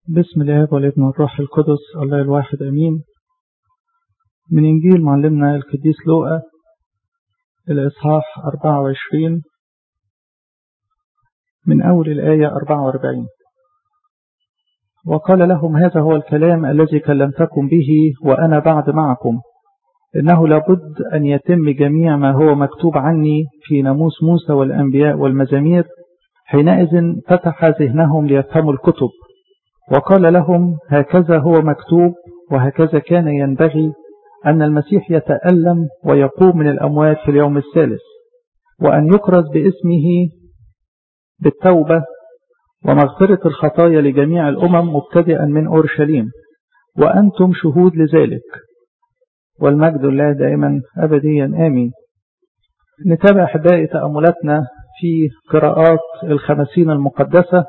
بسم الله والابن والروح القدس الله الواحد أمين من إنجيل معلمنا القديس لوقا الإصحاح 24 من أول الآية 44 وقال لهم هذا هو الكلام الذي كلمتكم به وأنا بعد معكم إنه لابد أن يتم جميع ما هو مكتوب عني في ناموس موسى والأنبياء والمزامير حينئذ فتح ذهنهم ليفهموا الكتب وقال لهم هكذا هو مكتوب وهكذا كان ينبغي أن المسيح يتألم ويقوم من الأموات في اليوم الثالث وأن يكرز باسمه بالتوبة ومغفرة الخطايا لجميع الأمم مبتدئا من أورشليم وأنتم شهود لذلك والمجد لله دائما أبديا آمين نتابع أحبائي تأملاتنا في قراءات الخمسين المقدسة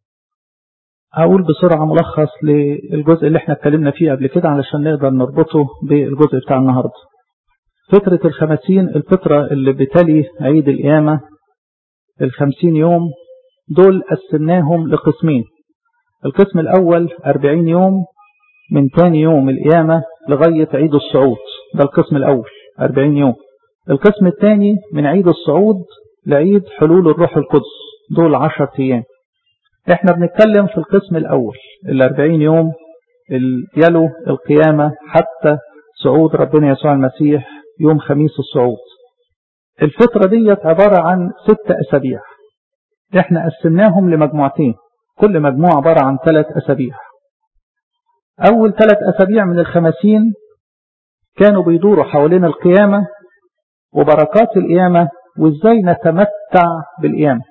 هقول بسرعة ملخص للجزء اللي احنا اتكلمنا فيه قبل كده علشان نقدر نربطه بالجزء بتاع النهاردة فترة الخمسين الفترة اللي بتلي عيد القيامة الخمسين يوم دول قسمناهم لقسمين القسم الأول أربعين يوم من تاني يوم القيامة لغاية عيد الصعود ده القسم الأول أربعين يوم القسم الثاني من عيد الصعود لعيد حلول الروح القدس دول عشر أيام احنا بنتكلم في القسم الأول الأربعين يوم يلو القيامة حتى صعود ربنا يسوع المسيح يوم خميس الصعود الفترة ديت عبارة عن ست أسابيع احنا قسمناهم لمجموعتين كل مجموعة عبارة عن ثلاث أسابيع أول ثلاث أسابيع من الخمسين كانوا بيدوروا حوالين القيامة وبركات القيامة وإزاي نتمتع بالقيامة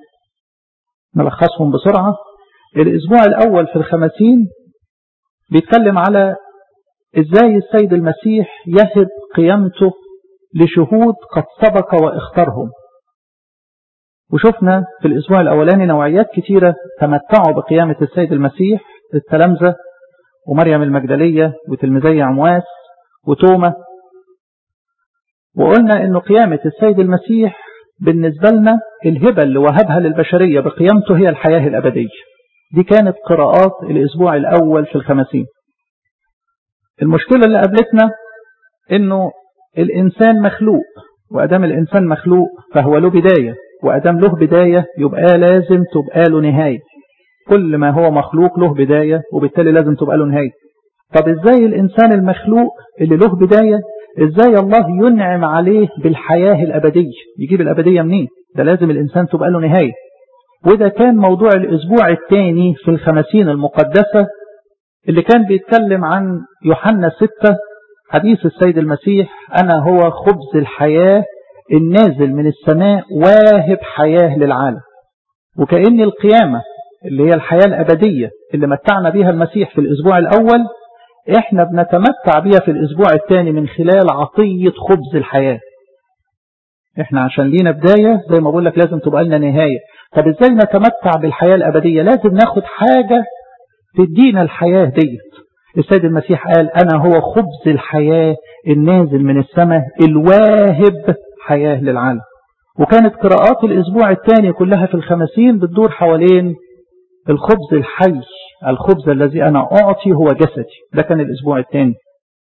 نلخصهم بسرعة الأسبوع الأول في الخمسين بيتكلم على إزاي السيد المسيح يهب قيامته لشهود قد سبق واختارهم وشفنا في الأسبوع الأولاني نوعيات كثيرة تمتعوا بقيامة السيد المسيح التلامذة ومريم المجدلية وتلميذي عمواس وتوما وقلنا أنه قيامة السيد المسيح بالنسبة لنا الهبة اللي وهبها للبشرية بقيامته هي الحياة الأبدية دي كانت قراءات الأسبوع الأول في الخمسين المشكلة اللي قابلتنا أنه الإنسان مخلوق وأدام الإنسان مخلوق فهو له بداية وأدام له بداية يبقى لازم تبقى له نهاية كل ما هو مخلوق له بداية وبالتالي لازم تبقى له نهاية طب إزاي الإنسان المخلوق اللي له بداية إزاي الله ينعم عليه بالحياة الأبدية يجيب الأبدية منين ده لازم الإنسان تبقى له نهاية وده كان موضوع الأسبوع الثاني في الخمسين المقدسة اللي كان بيتكلم عن يوحنا ستة حديث السيد المسيح أنا هو خبز الحياة النازل من السماء واهب حياة للعالم وكأن القيامة اللي هي الحياة الأبدية اللي متعنا بها المسيح في الأسبوع الأول احنا بنتمتع بها في الأسبوع الثاني من خلال عطية خبز الحياة احنا عشان لينا بداية زي ما بقول لك لازم تبقى لنا نهاية طب ازاي نتمتع بالحياة الأبدية لازم ناخد حاجة تدينا الحياة ديت السيد المسيح قال أنا هو خبز الحياة النازل من السماء الواهب حياة للعالم وكانت قراءات الأسبوع الثاني كلها في الخمسين بتدور حوالين الخبز الحي الخبز الذي أنا أعطي هو جسدي ده كان الأسبوع الثاني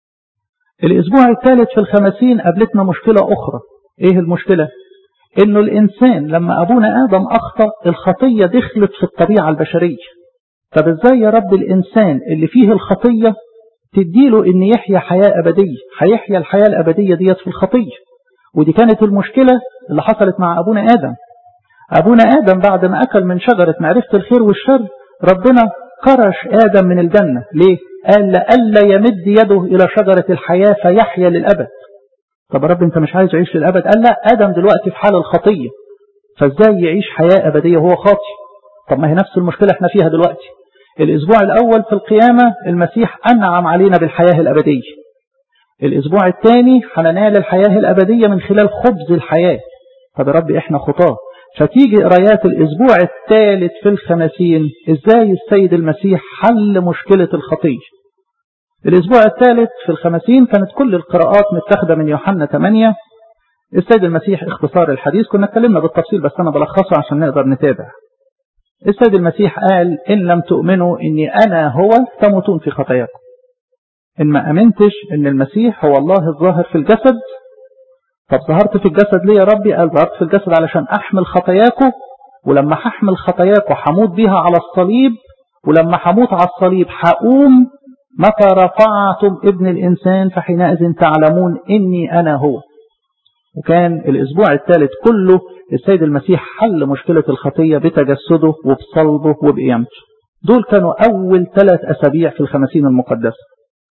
الأسبوع الثالث في الخمسين قابلتنا مشكلة أخرى إيه المشكلة إنه الإنسان لما أبونا آدم أخطأ الخطية دخلت في الطبيعة البشرية طب إزاي يا رب الإنسان اللي فيه الخطية تديله إن يحيا حياة أبدية هيحيا الحياة الأبدية ديت في الخطية ودي كانت المشكلة اللي حصلت مع أبونا آدم أبونا آدم بعد ما أكل من شجرة معرفة الخير والشر ربنا كرش آدم من الجنة ليه؟ قال لألا يمد يده إلى شجرة الحياة فيحيا للأبد طب رب أنت مش عايز يعيش للأبد قال لا آدم دلوقتي في حال الخطية فإزاي يعيش حياة أبدية وهو خاطي طب ما هي نفس المشكلة احنا فيها دلوقتي الأسبوع الأول في القيامة المسيح أنعم علينا بالحياة الأبدية الأسبوع الثاني هننال الحياة الأبدية من خلال خبز الحياة طب يا رب احنا خطاه فتيجي قرايات الأسبوع الثالث في الخمسين إزاي السيد المسيح حل مشكلة الخطية الأسبوع الثالث في الخمسين كانت كل القراءات متاخدة من يوحنا 8 السيد المسيح اختصار الحديث كنا اتكلمنا بالتفصيل بس أنا بلخصه عشان نقدر نتابع السيد المسيح قال إن لم تؤمنوا إني أنا هو تموتون في خطاياكم إن ما أمنتش إن المسيح هو الله الظاهر في الجسد طب ظهرت في الجسد ليه يا ربي قال ظهرت في الجسد علشان أحمل خطاياكم ولما هحمل خطاياكم هموت بيها على الصليب ولما هموت على الصليب هقوم متى رفعتم ابن الإنسان فحينئذ تعلمون إني أنا هو وكان الأسبوع الثالث كله السيد المسيح حل مشكلة الخطية بتجسده وبصلبه وبقيامته دول كانوا أول ثلاث أسابيع في الخمسين المقدسة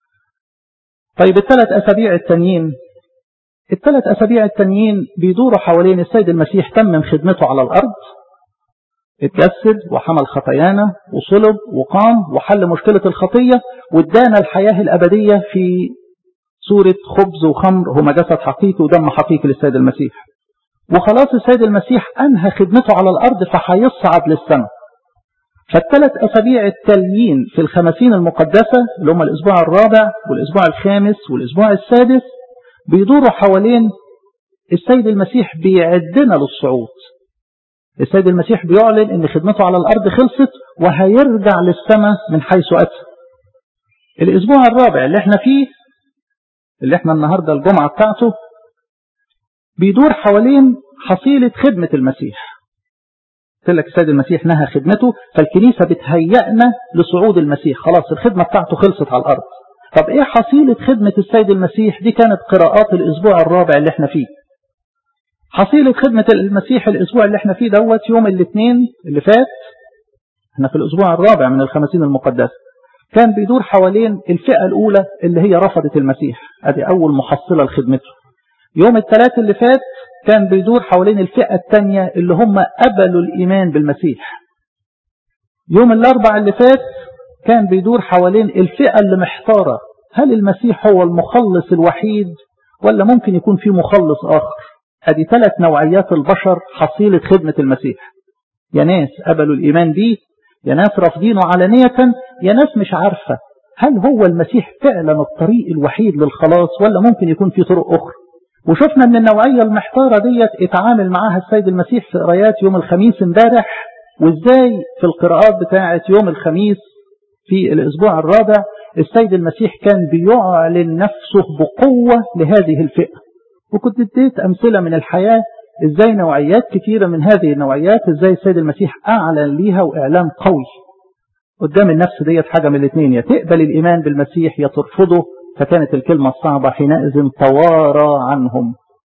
طيب الثلاث أسابيع التانيين الثلاث أسابيع التانيين بيدوروا حوالين السيد المسيح تمم خدمته على الأرض اتجسد وحمل خطايانا وصلب وقام وحل مشكلة الخطية وادانا الحياة الأبدية في صورة خبز وخمر هما جسد حقيقي ودم حقيقي للسيد المسيح وخلاص السيد المسيح أنهى خدمته على الأرض فهيصعد للسماء فالثلاث أسابيع التاليين في الخمسين المقدسة اللي هم الأسبوع الرابع والأسبوع الخامس والأسبوع السادس بيدوروا حوالين السيد المسيح بيعدنا للصعود السيد المسيح بيعلن ان خدمته على الارض خلصت وهيرجع للسماء من حيث اتى الاسبوع الرابع اللي احنا فيه اللي احنا النهاردة الجمعة بتاعته بيدور حوالين حصيلة خدمة المسيح قلت لك السيد المسيح نهى خدمته فالكنيسة بتهيئنا لصعود المسيح خلاص الخدمة بتاعته خلصت على الأرض طب ايه حصيلة خدمة السيد المسيح دي كانت قراءات الاسبوع الرابع اللي احنا فيه حصيلة خدمة المسيح الاسبوع اللي احنا فيه دوت يوم الاثنين اللي فات احنا في الاسبوع الرابع من الخمسين المقدسة كان بيدور حوالين الفئة الاولى اللي هي رفضت المسيح ادي اول محصلة لخدمته يوم الثلاث اللي فات كان بيدور حوالين الفئة الثانية اللي هم قبلوا الايمان بالمسيح يوم الاربع اللي فات كان بيدور حوالين الفئة اللي محتارة هل المسيح هو المخلص الوحيد ولا ممكن يكون في مخلص آخر ادي ثلاث نوعيات البشر حصيلة خدمة المسيح يا ناس قبلوا الإيمان بيه يا ناس رافضينه علانية يا ناس مش عارفة هل هو المسيح فعلا الطريق الوحيد للخلاص ولا ممكن يكون في طرق أخرى وشفنا ان النوعية المحتارة ديت اتعامل معاها السيد المسيح في قرايات يوم الخميس امبارح وازاي في القراءات بتاعة يوم الخميس في الأسبوع الرابع السيد المسيح كان بيعلن نفسه بقوة لهذه الفئة وكنت اديت أمثلة من الحياة ازاي نوعيات كثيرة من هذه النوعيات ازاي السيد المسيح أعلن ليها وإعلان قوي قدام النفس ديت حاجة من الاثنين يا تقبل الإيمان بالمسيح يا ترفضه فكانت الكلمة الصعبة حينئذ توارى عنهم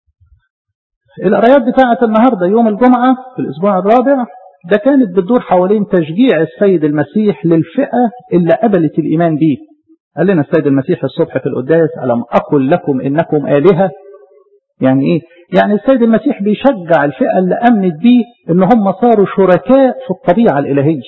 القرايات بتاعة النهاردة يوم الجمعة في الأسبوع الرابع ده كانت بتدور حوالين تشجيع السيد المسيح للفئة اللي قبلت الإيمان به قال لنا السيد المسيح الصبح في القداس ألم أقل لكم إنكم آلهة يعني إيه يعني السيد المسيح بيشجع الفئة اللي أمنت به إن هم صاروا شركاء في الطبيعة الإلهية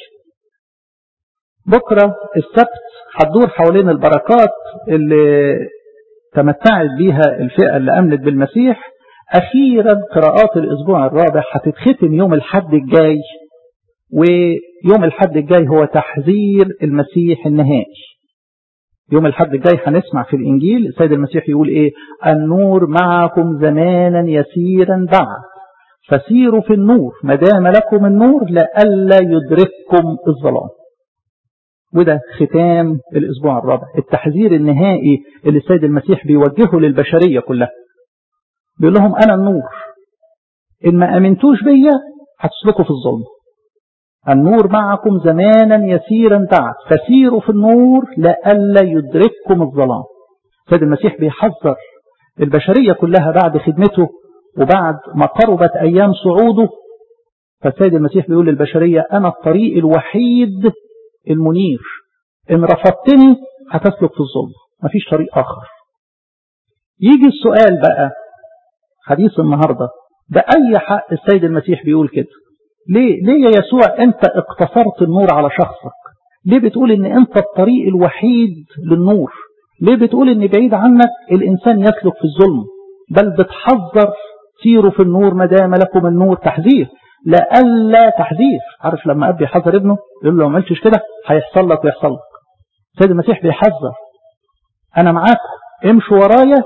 بكرة السبت هتدور حوالين البركات اللي تمتعت بيها الفئة اللي أمنت بالمسيح أخيرا قراءات الأسبوع الرابع هتتختم يوم الحد الجاي ويوم الحد الجاي هو تحذير المسيح النهائي يوم الحد الجاي هنسمع في الإنجيل السيد المسيح يقول إيه النور معكم زمانا يسيرا بعد فسيروا في النور ما دام لكم النور لئلا يدرككم الظلام وده ختام الأسبوع الرابع التحذير النهائي اللي السيد المسيح بيوجهه للبشرية كلها بيقول لهم أنا النور إن ما أمنتوش بيا هتسلكوا في الظلم النور معكم زمانا يسيرا بعد فسيروا في النور لئلا يدرككم الظلام سيد المسيح بيحذر البشرية كلها بعد خدمته وبعد ما قربت أيام صعوده فالسيد المسيح بيقول للبشرية أنا الطريق الوحيد المنير إن رفضتني هتسلك في الظلم مفيش طريق آخر يجي السؤال بقى حديث النهاردة بأي حق السيد المسيح بيقول كده ليه ليه يا يسوع انت اقتصرت النور على شخصك ليه بتقول ان انت الطريق الوحيد للنور ليه بتقول ان بعيد عنك الانسان يسلك في الظلم بل بتحذر سيروا في النور ما دام لكم النور تحذير لألا تحذير عارف لما اب يحذر ابنه يقول له لو ما عملتش كده هيحصل لك ويحصل لك سيد المسيح بيحذر انا معاكم امشوا ورايا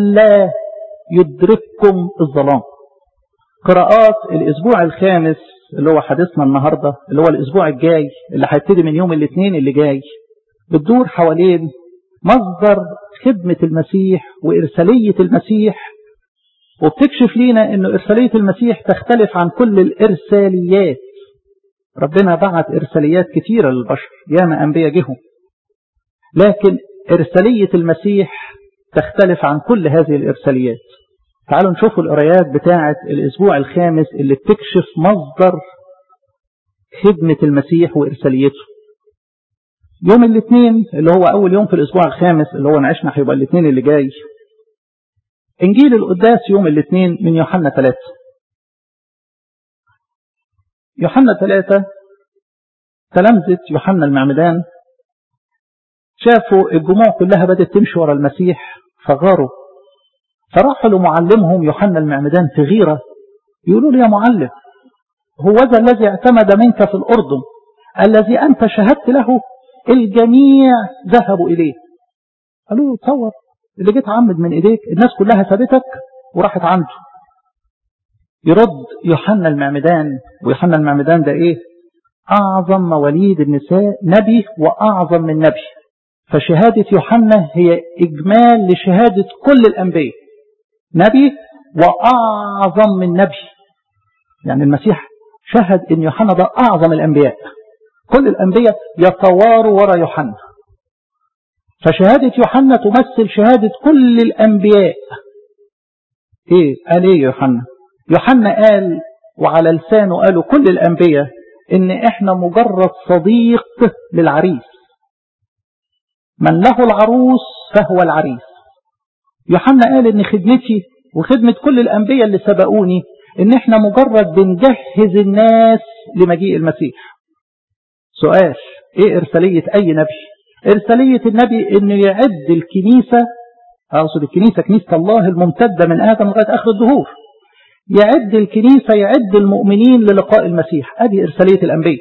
لألا يدرككم الظلام قراءات الأسبوع الخامس اللي هو حديثنا النهاردة اللي هو الأسبوع الجاي اللي هيبتدي من يوم الاثنين اللي جاي بتدور حوالين مصدر خدمة المسيح وإرسالية المسيح وبتكشف لينا أن إرسالية المسيح تختلف عن كل الإرساليات ربنا بعت إرساليات كثيرة للبشر ياما أنبياء جهم لكن إرسالية المسيح تختلف عن كل هذه الإرساليات تعالوا نشوفوا القرايات بتاعة الأسبوع الخامس اللي بتكشف مصدر خدمة المسيح وإرساليته يوم الاثنين اللي هو أول يوم في الأسبوع الخامس اللي هو نعيشنا هيبقى الاثنين اللي جاي إنجيل القداس يوم الاثنين من يوحنا ثلاثة يوحنا ثلاثة تلامذة يوحنا المعمدان شافوا الجموع كلها بدأت تمشي ورا المسيح فغاروا فراحوا لمعلمهم يوحنا المعمدان في غيرة يقولوا له يا معلم هو ذا الذي اعتمد منك في الأردن الذي أنت شهدت له الجميع ذهبوا إليه قالوا له تصور اللي جيت عمد من إيديك الناس كلها سابتك وراحت عنده يرد يوحنا المعمدان ويوحنا المعمدان ده إيه أعظم مواليد النساء نبي وأعظم من نبي فشهادة يوحنا هي إجمال لشهادة كل الأنبياء نبي وأعظم من نبي يعني المسيح شهد أن يوحنا ده أعظم الأنبياء كل الأنبياء يتواروا وراء يوحنا فشهادة يوحنا تمثل شهادة كل الأنبياء إيه قال إيه يوحنا يوحنا قال وعلى لسانه قالوا كل الأنبياء إن إحنا مجرد صديق للعريس من له العروس فهو العريس يوحنا قال إن خدمتي وخدمة كل الأنبياء اللي سبقوني إن إحنا مجرد بنجهز الناس لمجيء المسيح سؤال إيه إرسالية أي نبي إرسالية النبي إنه يعد الكنيسة أقصد الكنيسة كنيسة الله الممتدة من آدم لغاية آخر الدهور يعد الكنيسة يعد المؤمنين للقاء المسيح أدي إرسالية الأنبياء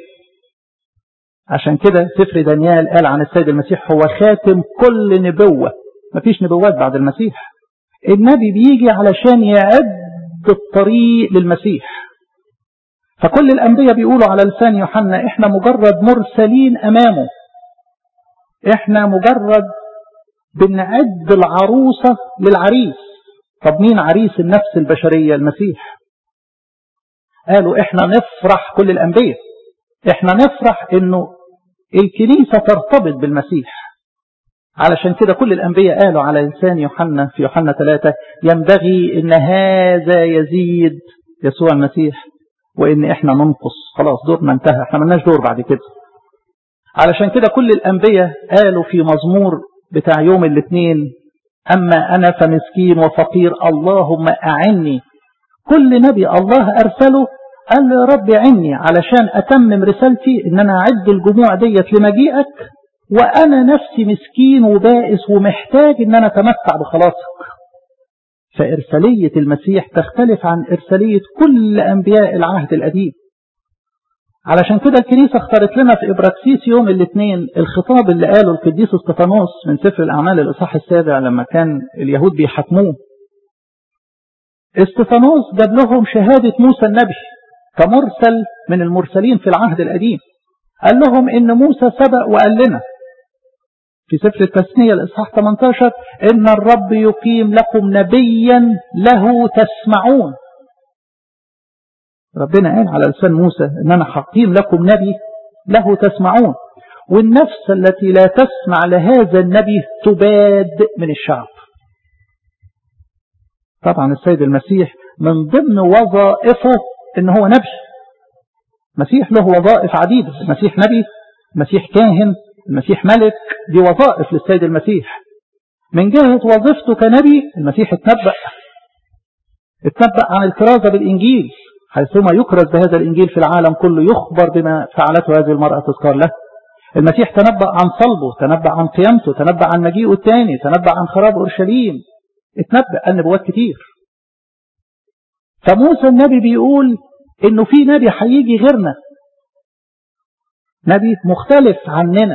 عشان كده سفر دانيال قال عن السيد المسيح هو خاتم كل نبوة مفيش نبوات بعد المسيح النبي بيجي علشان يعد الطريق للمسيح فكل الأنبياء بيقولوا على لسان يوحنا احنا مجرد مرسلين أمامه احنا مجرد بنعد العروسة للعريس طب مين عريس النفس البشرية المسيح قالوا احنا نفرح كل الأنبياء احنا نفرح انه الكنيسة ترتبط بالمسيح علشان كده كل الأنبياء قالوا على لسان يوحنا في يوحنا ثلاثة ينبغي ان هذا يزيد يسوع المسيح وان احنا ننقص خلاص دورنا انتهى احنا ملناش دور بعد كده علشان كده كل الأنبياء قالوا في مزمور بتاع يوم الاثنين أما أنا فمسكين وفقير اللهم أعني كل نبي الله أرسله قال له يا رب عني علشان أتمم رسالتي إن أنا أعد الجموع ديت لمجيئك وأنا نفسي مسكين وبائس ومحتاج إن أنا أتمتع بخلاصك فإرسالية المسيح تختلف عن إرسالية كل أنبياء العهد القديم علشان كده الكنيسة اختارت لنا في إبراكسيس يوم الاثنين الخطاب اللي قاله القديس استفانوس من سفر الأعمال الإصحاح السابع لما كان اليهود بيحكموه استفانوس جاب لهم شهادة موسى النبي كمرسل من المرسلين في العهد القديم قال لهم إن موسى سبق وقال لنا في سفر التثنية الإصحاح 18 إن الرب يقيم لكم نبيا له تسمعون ربنا قال على لسان موسى ان انا حقيم لكم نبي له تسمعون والنفس التي لا تسمع لهذا النبي تباد من الشعب طبعا السيد المسيح من ضمن وظائفه ان هو نبي المسيح له وظائف عديدة المسيح نبي المسيح كاهن المسيح ملك دي وظائف للسيد المسيح من جهة وظيفته كنبي المسيح اتنبأ اتنبأ عن الكرازة بالإنجيل حيثما يكرز بهذا الإنجيل في العالم كله يخبر بما فعلته هذه المرأة تذكر له المسيح تنبأ عن صلبه تنبأ عن قيامته تنبأ عن مجيئه الثاني تنبأ عن خراب أورشليم اتنبأ النبوات كتير فموسى النبي بيقول انه في نبي هيجي غيرنا نبي مختلف عننا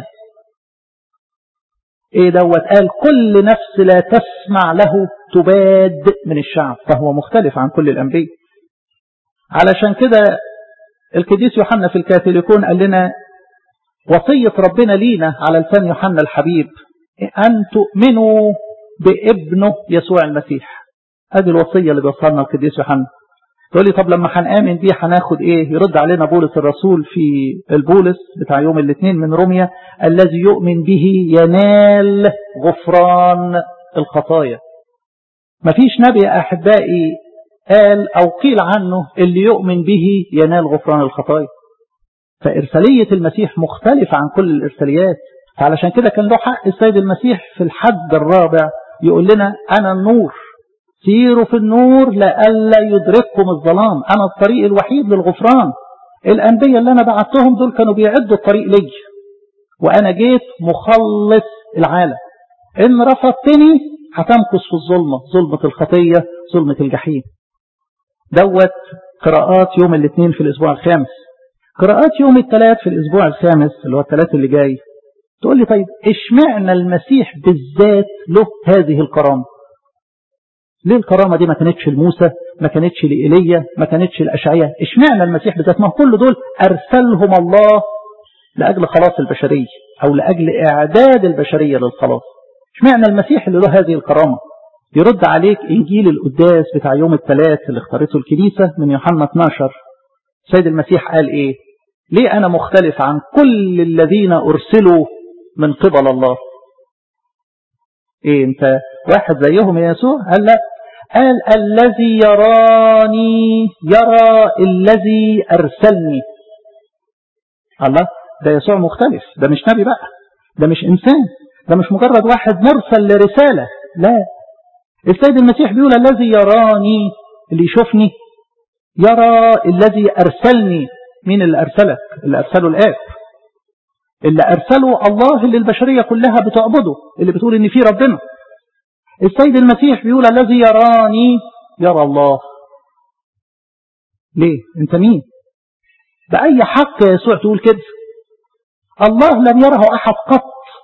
ايه دوت قال كل نفس لا تسمع له تباد من الشعب فهو مختلف عن كل الانبياء علشان كده القديس يوحنا في الكاثوليكون قال لنا وصية ربنا لينا على لسان يوحنا الحبيب أن تؤمنوا بابنه يسوع المسيح هذه الوصية اللي بيوصلنا القديس يوحنا تقول لي طب لما هنآمن بيه هناخد ايه يرد علينا بولس الرسول في البولس بتاع يوم الاثنين من روميا الذي يؤمن به ينال غفران الخطايا مفيش نبي يا احبائي قال او قيل عنه اللي يؤمن به ينال غفران الخطايا فإرسالية المسيح مختلفة عن كل الإرساليات فعلشان كده كان له حق السيد المسيح في الحد الرابع يقول لنا أنا النور سيروا في النور لئلا يدرككم الظلام أنا الطريق الوحيد للغفران الأنبياء اللي أنا بعتهم دول كانوا بيعدوا الطريق لي وأنا جيت مخلص العالم إن رفضتني هتمكث في الظلمة ظلمة الخطية ظلمة الجحيم دوت قراءات يوم الاثنين في الأسبوع الخامس قراءات يوم الثلاث في الأسبوع الخامس اللي هو الثلاث اللي جاي تقول لي طيب اشمعنى المسيح بالذات له هذه الكرامة ليه الكرامة دي ما كانتش لموسى ما كانتش لإيليا ما كانتش لأشعياء اشمعنى المسيح بالذات ما كل دول أرسلهم الله لأجل خلاص البشرية أو لأجل إعداد البشرية للخلاص اشمعنى المسيح اللي له هذه الكرامة يرد عليك إنجيل القداس بتاع يوم الثلاث اللي اختارته الكنيسة من يوحنا 12 سيد المسيح قال إيه ليه أنا مختلف عن كل الذين أرسلوا من قبل الله إيه أنت واحد زيهم يا يسوع قال لا قال الذي يراني يرى الذي أرسلني الله ده يسوع مختلف ده مش نبي بقى ده مش إنسان ده مش مجرد واحد مرسل لرسالة لا السيد المسيح بيقول الذي يراني اللي يشوفني يرى الذي أرسلني مين اللي أرسلك اللي أرسله الآب اللي أرسله الله اللي البشرية كلها بتعبده اللي بتقول إن في ربنا السيد المسيح بيقول الذي يراني يرى الله ليه انت مين بأي حق يا يسوع تقول كده الله لم يره أحد قط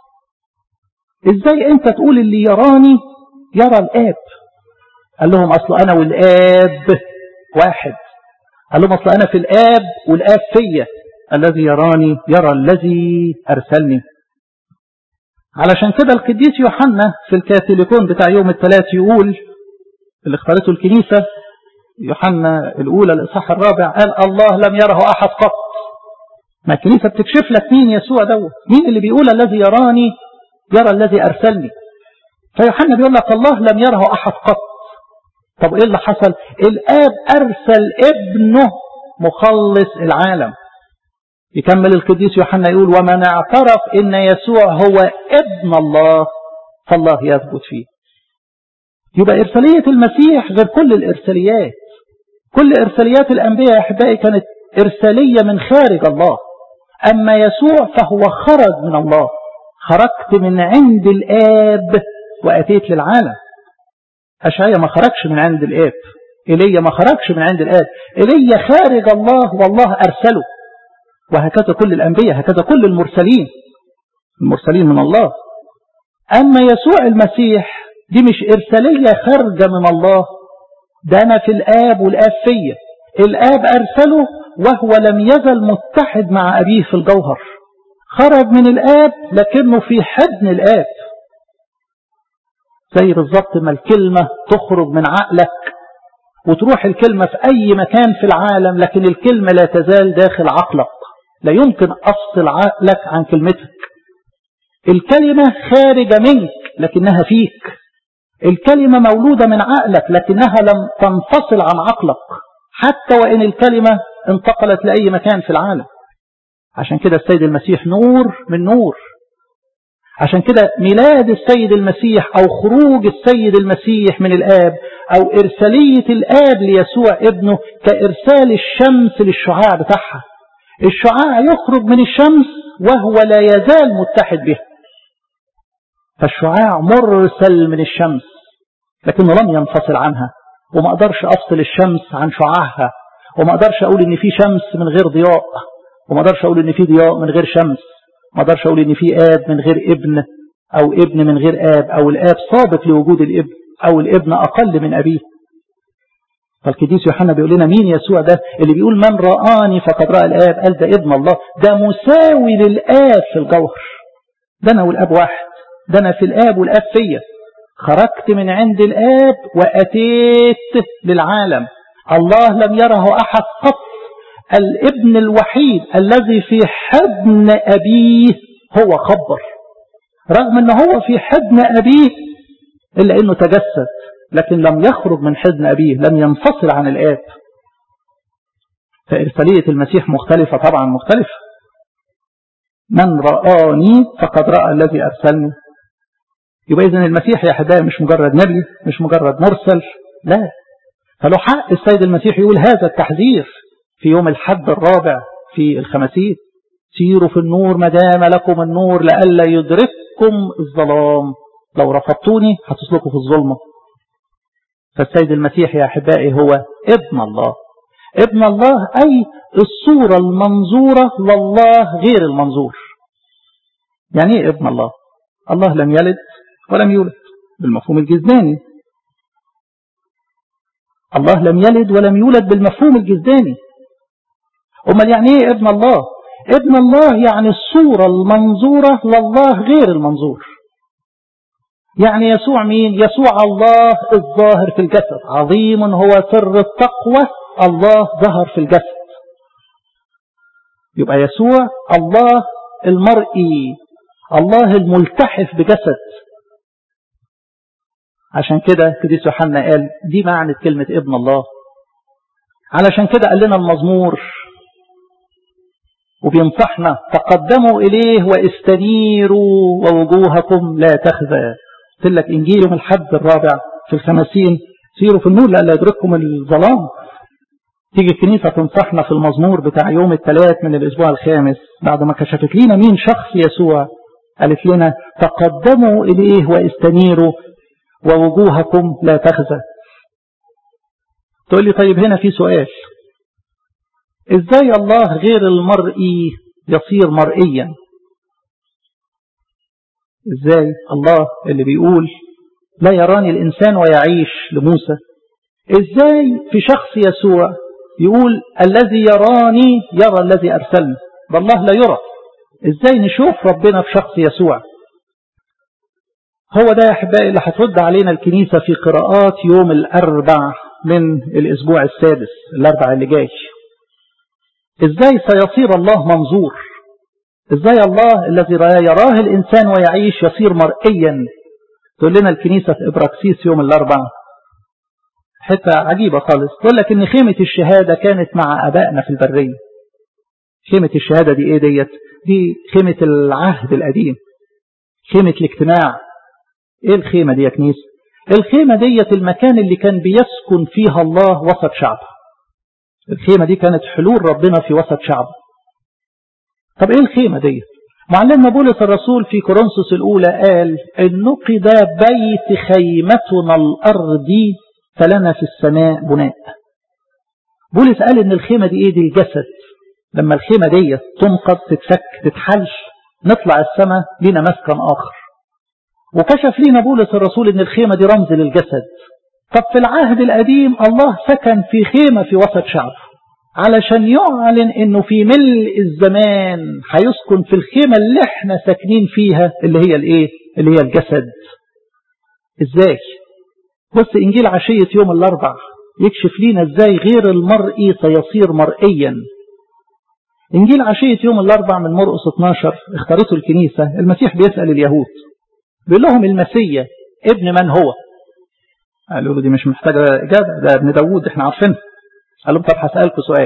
ازاي انت تقول اللي يراني يرى الآب قال لهم أصل أنا والآب واحد قال لهم أصل أنا في الآب والآب فيا الذي يراني يرى الذي أرسلني علشان كده القديس يوحنا في الكاثوليكون بتاع يوم الثلاث يقول اللي اختارته الكنيسة يوحنا الأولى الإصحاح الرابع قال الله لم يره أحد قط ما الكنيسة بتكشف لك مين يسوع دوت مين اللي بيقول الذي يراني يرى الذي أرسلني فيوحنا بيقول لك الله لم يره أحد قط طب إيه اللي حصل الآب أرسل ابنه مخلص العالم يكمل القديس يوحنا يقول ومن اعترف ان يسوع هو ابن الله فالله يثبت فيه يبقى إرسالية المسيح غير كل الإرساليات كل إرساليات الأنبياء يا أحبائي كانت إرسالية من خارج الله أما يسوع فهو خرج من الله خرجت من عند الآب وأتيت للعالم أشعيا ما خرجش من عند الآب إيليا ما خرجش من عند الآب إيليا خارج الله والله أرسله وهكذا كل الأنبياء هكذا كل المرسلين المرسلين من الله أما يسوع المسيح دي مش إرسالية خارجة من الله ده أنا في الآب والآب فيا الآب أرسله وهو لم يزل متحد مع أبيه في الجوهر خرج من الآب لكنه في حضن الآب زي بالظبط ما الكلمة تخرج من عقلك وتروح الكلمة في أي مكان في العالم لكن الكلمة لا تزال داخل عقلك لا يمكن أفصل عقلك عن كلمتك الكلمة خارجة منك لكنها فيك الكلمة مولودة من عقلك لكنها لم تنفصل عن عقلك حتى وإن الكلمة انتقلت لأي مكان في العالم عشان كده السيد المسيح نور من نور عشان كده ميلاد السيد المسيح أو خروج السيد المسيح من الآب أو إرسالية الآب ليسوع ابنه كإرسال الشمس للشعاع بتاعها الشعاع يخرج من الشمس وهو لا يزال متحد بها فالشعاع مرسل من الشمس لكنه لم ينفصل عنها وما أقدرش أفصل الشمس عن شعاعها وما أقدرش أقول إن في شمس من غير ضياء وما أقدرش أقول إن في ضياء من غير شمس ما أقدرش أقول إن في آب من غير ابن أو ابن من غير آب أو الآب سابق لوجود الابن أو الابن أقل من أبيه فالقديس يوحنا بيقول لنا مين يسوع ده اللي بيقول من رآني فقد رأى الآب قال ده ابن الله ده مساوي للآب في الجوهر ده أنا والآب واحد ده أنا في الآب والآب فيا خرجت من عند الآب وأتيت للعالم الله لم يره أحد قط الابن الوحيد الذي في حضن أبيه هو خبر رغم أنه هو في حضن أبيه إلا أنه تجسد لكن لم يخرج من حضن أبيه لم ينفصل عن الآب فإرسالية المسيح مختلفة طبعا مختلفة من رآني فقد رأى الذي أرسلني يبقى إذن المسيح يا أحبائي مش مجرد نبي مش مجرد مرسل لا فلو حق السيد المسيح يقول هذا التحذير في يوم الحد الرابع في الخمسين سيروا في النور ما دام لكم النور لئلا يدرككم الظلام لو رفضتوني هتسلكوا في الظلمة فالسيد المسيح يا أحبائي هو ابن الله ابن الله أي الصورة المنظورة لله غير المنظور يعني ايه ابن الله الله لم يلد ولم يولد بالمفهوم الجزداني الله لم يلد ولم يولد بالمفهوم الجزداني أمال يعني ايه ابن الله ابن الله يعني الصورة المنظورة لله غير المنظور يعني يسوع مين يسوع الله الظاهر في الجسد عظيم هو سر التقوى الله ظهر في الجسد يبقى يسوع الله المرئي الله الملتحف بجسد عشان كده قديس يوحنا قال دي معنى كلمة ابن الله علشان كده قال لنا المزمور وبينصحنا تقدموا إليه واستنيروا ووجوهكم لا تخزى قلت لك إنجيل يوم الحد الرابع في الخمسين سيروا في النور لألا يدرككم الظلام تيجي الكنيسة تنصحنا في المزمور بتاع يوم الثلاث من الأسبوع الخامس بعد ما كشفت لنا مين شخص يسوع قالت لنا تقدموا إليه واستنيروا ووجوهكم لا تخزى تقول لي طيب هنا في سؤال ازاي الله غير المرئي يصير مرئيا ازاي الله اللي بيقول لا يراني الانسان ويعيش لموسى ازاي في شخص يسوع يقول الذي يراني يرى الذي ارسلني والله لا يرى ازاي نشوف ربنا في شخص يسوع هو ده يا احبائي اللي هترد علينا الكنيسه في قراءات يوم الاربع من الاسبوع السادس الاربع اللي جاي ازاي سيصير الله منظور ازاي الله الذي يراه الانسان ويعيش يصير مرئيا تقول لنا الكنيسة في ابراكسيس يوم الاربع حتة عجيبة خالص تقول لك ان خيمة الشهادة كانت مع ابائنا في البرية خيمة الشهادة دي ايه ديت دي خيمة العهد القديم خيمة الاجتماع ايه الخيمة دي يا كنيسة الخيمة ديت المكان اللي كان بيسكن فيها الله وسط شعبه الخيمة دي كانت حلول ربنا في وسط شعبه طب ايه الخيمة دي معلمنا بولس الرسول في كورنثوس الأولى قال إن نقد بيت خيمتنا الأرضي فلنا في السماء بناء بولس قال إن الخيمة دي إيه دي الجسد لما الخيمة دي تنقض تتفك تتحل نطلع السماء لنا مسكن آخر وكشف لنا بولس الرسول إن الخيمة دي رمز للجسد طب في العهد القديم الله سكن في خيمة في وسط شعبه علشان يعلن انه في ملء الزمان هيسكن في الخيمة اللي احنا ساكنين فيها اللي هي الايه اللي هي الجسد ازاي بص انجيل عشية يوم الاربع يكشف لينا ازاي غير المرئي سيصير مرئيا انجيل عشية يوم الاربع من مرقس 12 اختارته الكنيسة المسيح بيسأل اليهود بيقول لهم المسيا ابن من هو قالوا له دي مش محتاجة إجابة ده ابن داوود احنا عارفينه قال لهم طب هسألكم سؤال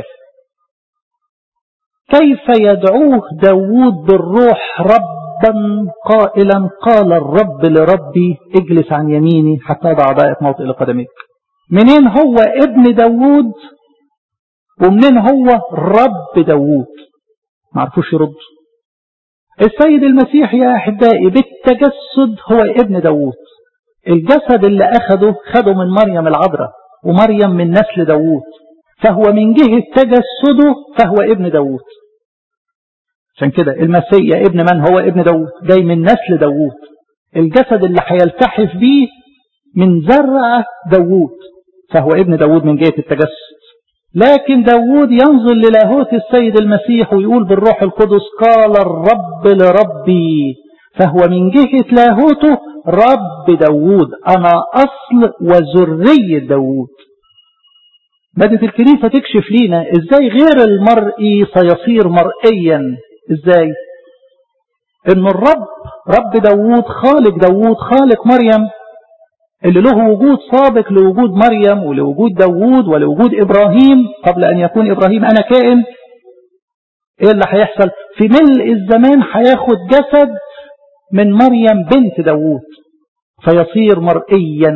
كيف يدعوه داوود بالروح ربا قائلا قال الرب لربي اجلس عن يميني حتى أضع ضائق موطئ لقدميك منين هو ابن داوود ومنين هو رب داوود ما عرفوش يردوا السيد المسيح يا أحبائي بالتجسد هو ابن داوود الجسد اللي أخده خده من مريم العذراء ومريم من نسل داوود فهو من جهة تجسده فهو ابن داوود عشان كده المسيح ابن من هو ابن داوود جاي من نسل داوود الجسد اللي هيلتحف بيه من زرع داوود فهو ابن داود من جهة التجسد لكن داود ينظر للاهوت السيد المسيح ويقول بالروح القدس قال الرب لربي فهو من جهة لاهوته رب داود أنا أصل وذرية داود بدت الكنيسة تكشف لينا ازاي غير المرئي سيصير مرئيا ازاي ان الرب رب داود خالق داود خالق مريم اللي له وجود سابق لوجود مريم ولوجود داود ولوجود إبراهيم قبل أن يكون إبراهيم أنا كائن إيه اللي هيحصل في ملء الزمان هياخد جسد من مريم بنت داود فيصير مرئيا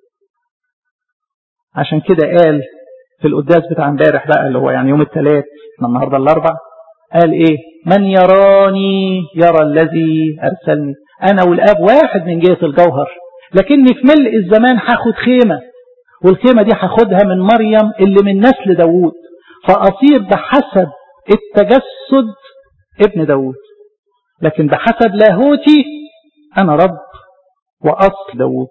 عشان كده قال في القداس بتاع امبارح بقى اللي هو يعني يوم الثلاث احنا النهارده الاربع قال ايه من يراني يرى الذي ارسلني انا والاب واحد من جهه الجوهر لكني في ملء الزمان هاخد خيمة والخيمة دي هاخدها من مريم اللي من نسل داوود فأصير بحسب التجسد ابن داوود لكن بحسب لاهوتي أنا رب وأصل داوود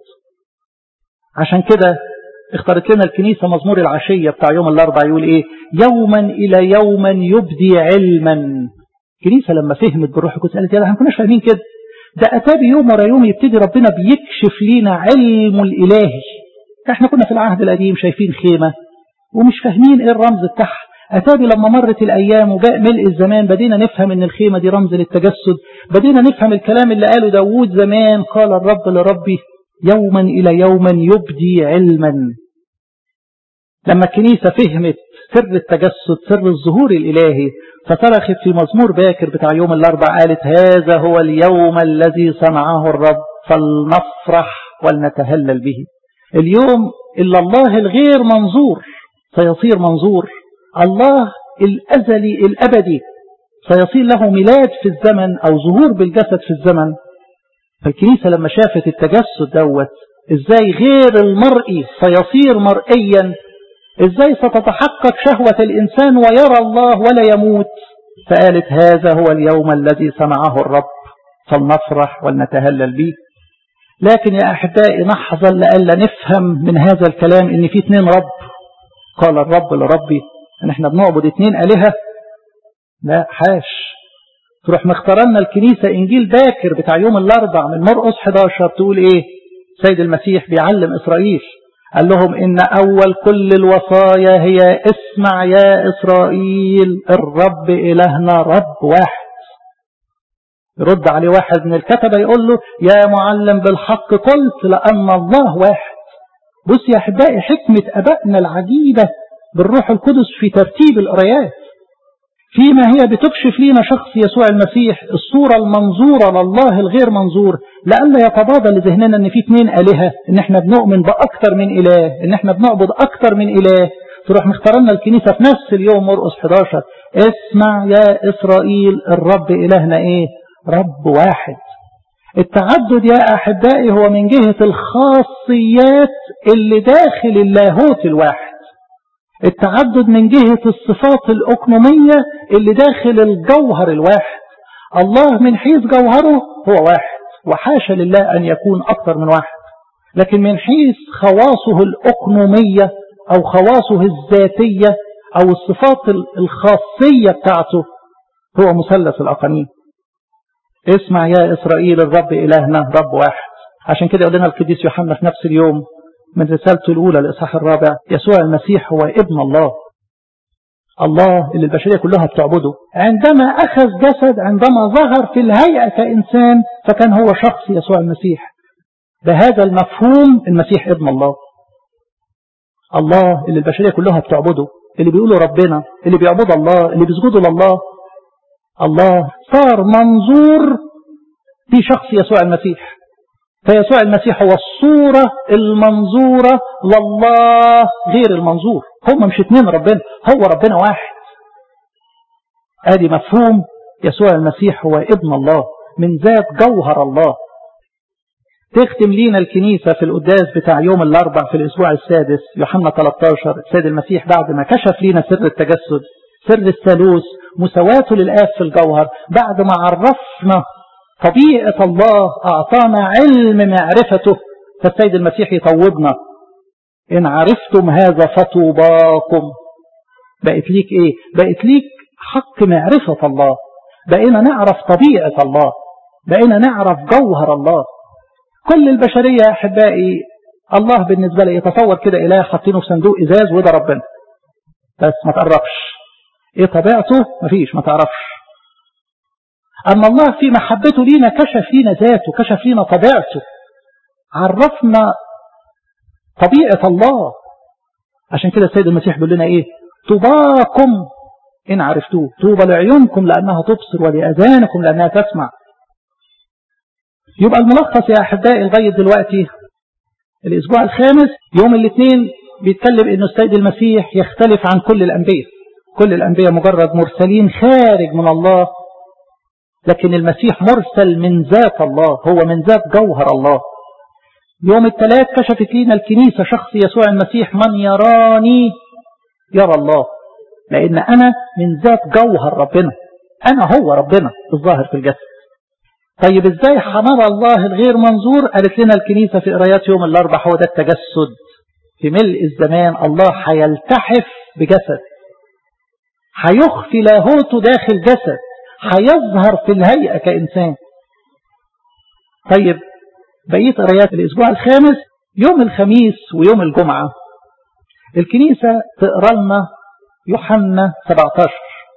عشان كده اختارت لنا الكنيسة مزمور العشية بتاع يوم الأربع يقول إيه يوما إلى يوما يبدي علما الكنيسة لما فهمت بالروح القدس قالت يا ده كناش فاهمين كده ده أتابي يوم ورا يوم يبتدي ربنا بيكشف لينا علم الإلهي احنا كنا في العهد القديم شايفين خيمة ومش فاهمين ايه الرمز بتاعها أتابي لما مرت الأيام وجاء ملء الزمان بدينا نفهم ان الخيمة دي رمز للتجسد بدينا نفهم الكلام اللي قاله داوود زمان قال الرب لربي يوما إلى يوما يبدي علما لما الكنيسة فهمت سر التجسد سر الظهور الإلهي فصرخت في مزمور باكر بتاع يوم الأربع قالت هذا هو اليوم الذي صنعه الرب فلنفرح ولنتهلل به اليوم إلا الله الغير منظور سيصير منظور الله الأزلي الأبدي سيصير له ميلاد في الزمن أو ظهور بالجسد في الزمن فالكنيسة لما شافت التجسد دوت ازاي غير المرئي سيصير مرئيا ازاي ستتحقق شهوة الإنسان ويرى الله ولا يموت فقالت هذا هو اليوم الذي صنعه الرب فلنفرح ولنتهلل به لكن يا أحبائي نحظى لألا نفهم من هذا الكلام إن في اثنين رب قال الرب لربي إن احنا بنعبد اثنين آلهة لا حاش تروح مختارنا الكنيسة إنجيل باكر بتاع يوم الأربع من مرقس 11 تقول إيه سيد المسيح بيعلم إسرائيل قال لهم إن أول كل الوصايا هي اسمع يا إسرائيل الرب إلهنا رب واحد يرد عليه واحد من الكتبة يقول له يا معلم بالحق قلت لأن الله واحد بص يا أحبائي حكمة أبائنا العجيبة بالروح القدس في ترتيب القرايات فيما هي بتكشف لنا شخص يسوع المسيح الصورة المنظورة لله الغير منظور لألا يتبادل لذهننا ان في اثنين آلهة ان احنا بنؤمن بأكثر من إله ان احنا بنعبد أكثر من إله تروح مختارنا الكنيسة في نفس اليوم مرقس 11 اسمع يا إسرائيل الرب إلهنا ايه رب واحد التعدد يا أحبائي هو من جهة الخاصيات اللي داخل اللاهوت الواحد التعدد من جهة الصفات الأكنومية اللي داخل الجوهر الواحد الله من حيث جوهره هو واحد وحاشا لله أن يكون أكثر من واحد لكن من حيث خواصه الأكنومية أو خواصه الذاتية أو الصفات الخاصية بتاعته هو مثلث الأقانيم اسمع يا إسرائيل الرب إلهنا رب واحد عشان كده يقول لنا القديس يوحنا في نفس اليوم من رسالته الأولى الإصحاح الرابع يسوع المسيح هو ابن الله الله اللي البشرية كلها بتعبده عندما أخذ جسد عندما ظهر في الهيئة كإنسان فكان هو شخص يسوع المسيح بهذا المفهوم المسيح ابن الله الله اللي البشرية كلها بتعبده اللي بيقولوا ربنا اللي بيعبد الله اللي بيسجدوا لله الله صار منظور في شخص يسوع المسيح فيسوع المسيح هو الصورة المنظورة لله غير المنظور هم مش اتنين ربنا هو ربنا واحد ادي مفهوم يسوع المسيح هو ابن الله من ذات جوهر الله تختم لينا الكنيسة في القداس بتاع يوم الأربع في الأسبوع السادس يوحنا 13 السيد المسيح بعد ما كشف لينا سر التجسد سر الثالوث مساواته للآب في الجوهر بعد ما عرفنا طبيعة الله أعطانا علم معرفته فالسيد المسيح يطوبنا إن عرفتم هذا فطوباكم بقت ليك إيه بقت ليك حق معرفة الله بقينا نعرف طبيعة الله بقينا نعرف جوهر الله كل البشرية يا أحبائي الله بالنسبة لي يتصور كده إله حاطينه في صندوق إزاز وده ربنا بس ما تقربش إيه طبيعته مفيش ما تعرفش أما الله في محبته لينا كشف لينا ذاته كشف لينا طبيعته عرفنا طبيعة الله عشان كده السيد المسيح بيقول لنا إيه طباكم إن عرفتوه طوبى لعيونكم لأنها تبصر ولأذانكم لأنها تسمع يبقى الملخص يا أحبائي لغاية دلوقتي الأسبوع الخامس يوم الاثنين بيتكلم إنه السيد المسيح يختلف عن كل الأنبياء كل الأنبياء مجرد مرسلين خارج من الله لكن المسيح مرسل من ذات الله هو من ذات جوهر الله يوم الثلاث كشفت لنا الكنيسة شخص يسوع المسيح من يراني يرى الله لأن أنا من ذات جوهر ربنا أنا هو ربنا الظاهر في الجسد طيب ازاي هنرى الله الغير منظور قالت لنا الكنيسة في قرايات يوم الأربع هو ده التجسد في ملء الزمان الله هيلتحف بجسد هيخفي لاهوته داخل جسد هيظهر في الهيئة كإنسان طيب بقية قرايات الأسبوع الخامس يوم الخميس ويوم الجمعة الكنيسة تقرا لنا يوحنا 17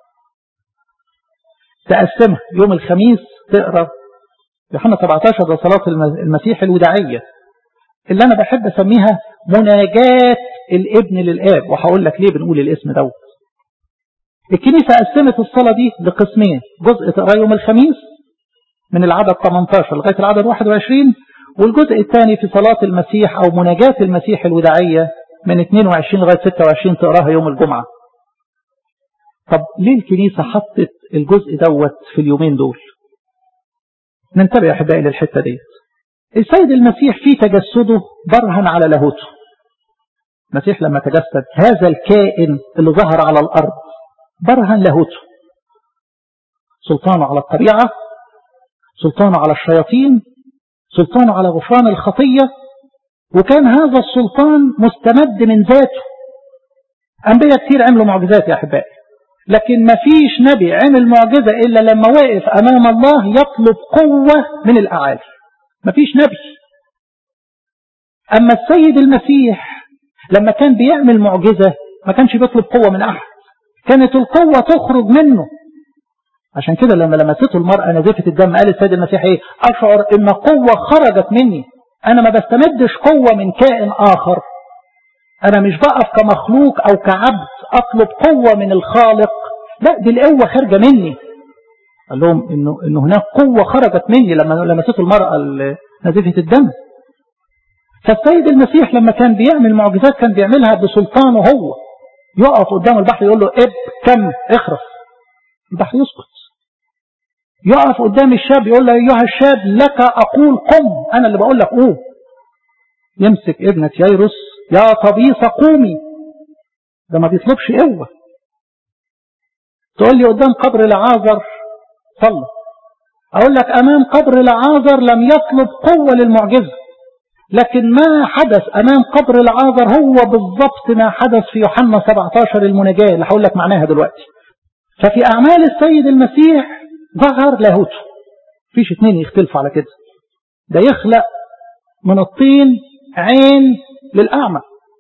تقسمها يوم الخميس تقرا يوحنا 17 ده صلاة المسيح الوداعية اللي أنا بحب أسميها مناجاة الابن للآب وهقول لك ليه بنقول الاسم دوت الكنيسة قسمت الصلاة دي لقسمين جزء تقرا يوم الخميس من العدد 18 لغاية العدد 21 والجزء الثاني في صلاة المسيح أو مناجاة المسيح الوداعية من 22 لغاية 26 تقراها يوم الجمعة طب ليه الكنيسة حطت الجزء دوت في اليومين دول ننتبه يا أحبائي للحتة دي السيد المسيح في تجسده برهن على لاهوته المسيح لما تجسد هذا الكائن اللي ظهر على الأرض برهن لاهوته سلطانه على الطبيعة سلطانه على الشياطين سلطانه على غفران الخطية وكان هذا السلطان مستمد من ذاته أنبياء كثير عملوا معجزات يا أحبائي لكن ما فيش نبي عمل معجزة إلا لما وقف أمام الله يطلب قوة من الأعالي ما فيش نبي أما السيد المسيح لما كان بيعمل معجزة ما كانش بيطلب قوة من أحد كانت القوة تخرج منه عشان كده لما لمسته المرأة نزفت الدم قال السيد المسيح ايه أشعر إن قوة خرجت مني أنا ما بستمدش قوة من كائن آخر أنا مش بقف كمخلوق أو كعبد أطلب قوة من الخالق لا دي القوة خارجة مني قال لهم إنه, إنه هناك قوة خرجت مني لما لمسته المرأة نزفة الدم فالسيد المسيح لما كان بيعمل معجزات كان بيعملها بسلطانه هو يقف قدام البحر يقول له اب كم اخرس البحر يسكت يقف قدام الشاب يقول له ايها الشاب لك اقول قم انا اللي بقول لك قوم يمسك ابنة ييروس يا طبيسة قومي ده ما بيطلبش قوة تقول لي قدام قبر لعازر صلى اقول لك امام قبر لعازر لم يطلب قوة للمعجزة لكن ما حدث امام قبر العازر هو بالضبط ما حدث في يوحنا 17 المناجاة اللي هقول لك معناها دلوقتي ففي اعمال السيد المسيح ظهر لاهوته فيش اتنين يختلفوا على كده ده يخلق من الطين عين للأعمى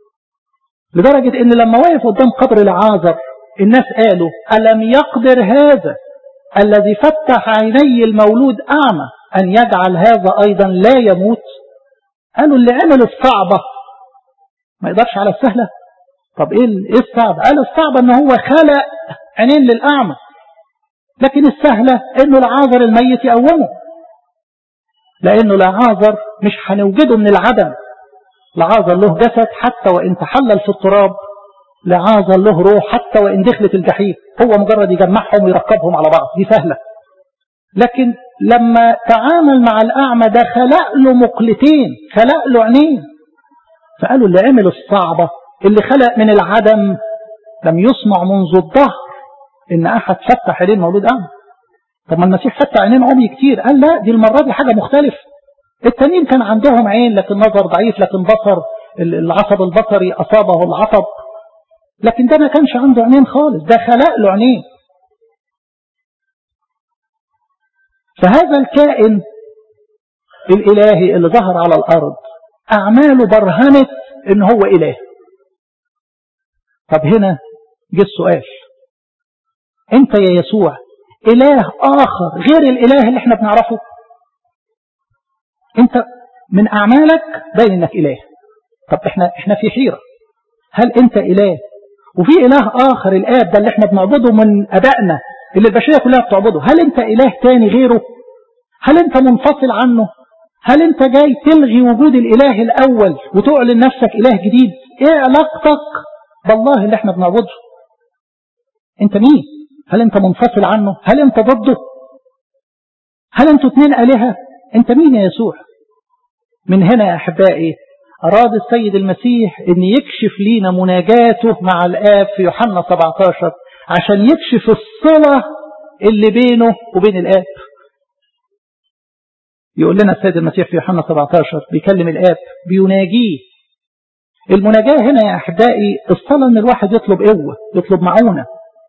لدرجة ان لما وقف قدام قبر العازر الناس قالوا ألم يقدر هذا الذي فتح عيني المولود أعمى أن يجعل هذا أيضا لا يموت قالوا اللي عمل الصعبة ما يقدرش على السهلة طب ايه الصعب قال الصعب ان هو خلق عينين للأعمى لكن السهلة انه العازر الميت يقومه لانه العازر مش هنوجده من العدم العازر له جسد حتى وان تحلل في التراب لعازر له روح حتى وان دخلت الجحيم هو مجرد يجمعهم ويركبهم على بعض دي سهلة لكن لما تعامل مع الأعمى ده خلق له مقلتين خلق له عينين فقالوا اللي عمل الصعبة اللي خلق من العدم لم يسمع منذ الظهر ان احد فتح عينين مولود اعمى طب ما المسيح فتح عينين عمي كتير قال لا دي المرة دي حاجة مختلفة التانيين كان عندهم عين لكن نظر ضعيف لكن بصر العصب البصري أصابه العصب لكن ده ما كانش عنده عينين خالص ده خلق له عينين فهذا الكائن الإلهي اللي ظهر على الأرض أعماله برهنت إن هو إله طب هنا جه السؤال أنت يا يسوع إله آخر غير الإله اللي احنا بنعرفه أنت من أعمالك باين إنك إله طب احنا احنا في حيرة هل أنت إله وفي إله آخر الآب ده اللي احنا بنعبده من أبائنا اللي البشرية كلها بتعبده هل أنت إله تاني غيره هل أنت منفصل عنه هل أنت جاي تلغي وجود الإله الأول وتعلن نفسك إله جديد إيه علاقتك بالله اللي احنا بنعبده أنت مين هل أنت منفصل عنه هل أنت ضده هل أنتوا اتنين آلهة أنت مين يا يسوع من هنا يا أحبائي أراد السيد المسيح أن يكشف لينا مناجاته مع الآب في يوحنا 17 عشان يكشف الصلة اللي بينه وبين الآب يقول لنا السيد المسيح في يوحنا 17 بيكلم الآب بيناجيه المناجاة هنا يا أحبائي الصلاة أن الواحد يطلب قوة يطلب معونة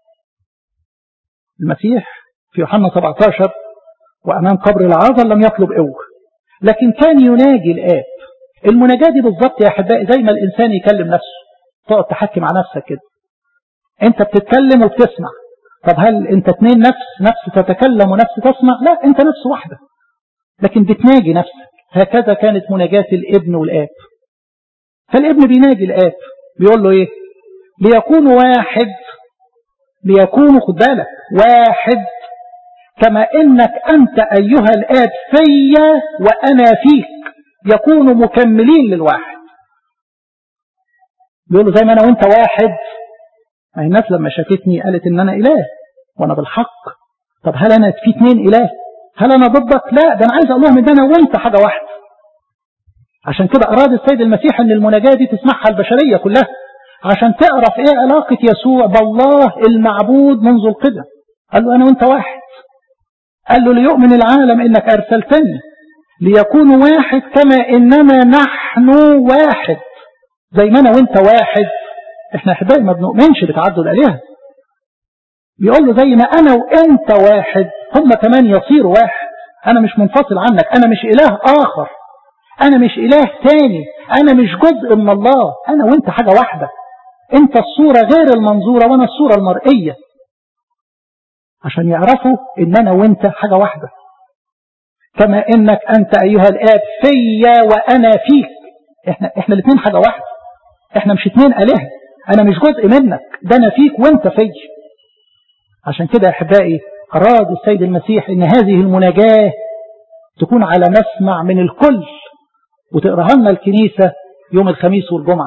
المسيح في يوحنا 17 وأمام قبر العازر لم يطلب قوة لكن كان يناجي الآب المناجاة دي بالظبط يا أحبائي زي ما الإنسان يكلم نفسه تقعد تحكي مع نفسك كده أنت بتتكلم وبتسمع طب هل أنت اتنين نفس نفس تتكلم ونفس تسمع لا أنت نفس واحدة لكن بتناجي نفسك هكذا كانت مناجاة الابن والآب فالابن بيناجي الآب بيقول له إيه ليكونوا واحد ليكونوا خد بالك واحد كما إنك أنت أيها الآب فيا وأنا فيك يكونوا مكملين للواحد بيقولوا زي ما أنا وأنت واحد ما هي الناس لما شافتني قالت إن أنا إله وأنا بالحق طب هل أنا في اتنين إله هل أنا ضدك لا ده أنا عايز أقول لهم إن أنا وأنت حاجة واحدة عشان كده أراد السيد المسيح أن المناجاة دي تسمعها البشرية كلها عشان تعرف إيه علاقة يسوع بالله المعبود منذ القدم قال له أنا وأنت واحد قال له ليؤمن العالم إنك أرسلتني ليكونوا واحد كما إنما نحن واحد زي ما أنا وأنت واحد إحنا أحبائي ما بنؤمنش بتعدد الآلهة بيقول له زي ما أنا وأنت واحد هم كمان يصيروا واحد أنا مش منفصل عنك أنا مش إله آخر أنا مش إله تاني أنا مش جزء من الله أنا وأنت حاجة واحدة أنت الصورة غير المنظورة وأنا الصورة المرئية عشان يعرفوا إن أنا وأنت حاجة واحدة كما إنك أنت أيها الآب فيا وأنا فيك إحنا, إحنا الاثنين حاجة واحدة إحنا مش اثنين آلهة أنا مش جزء منك ده أنا فيك وأنت في عشان كده يا أحبائي أراد السيد المسيح إن هذه المناجاة تكون على مسمع من الكل وتقراها لنا الكنيسة يوم الخميس والجمعة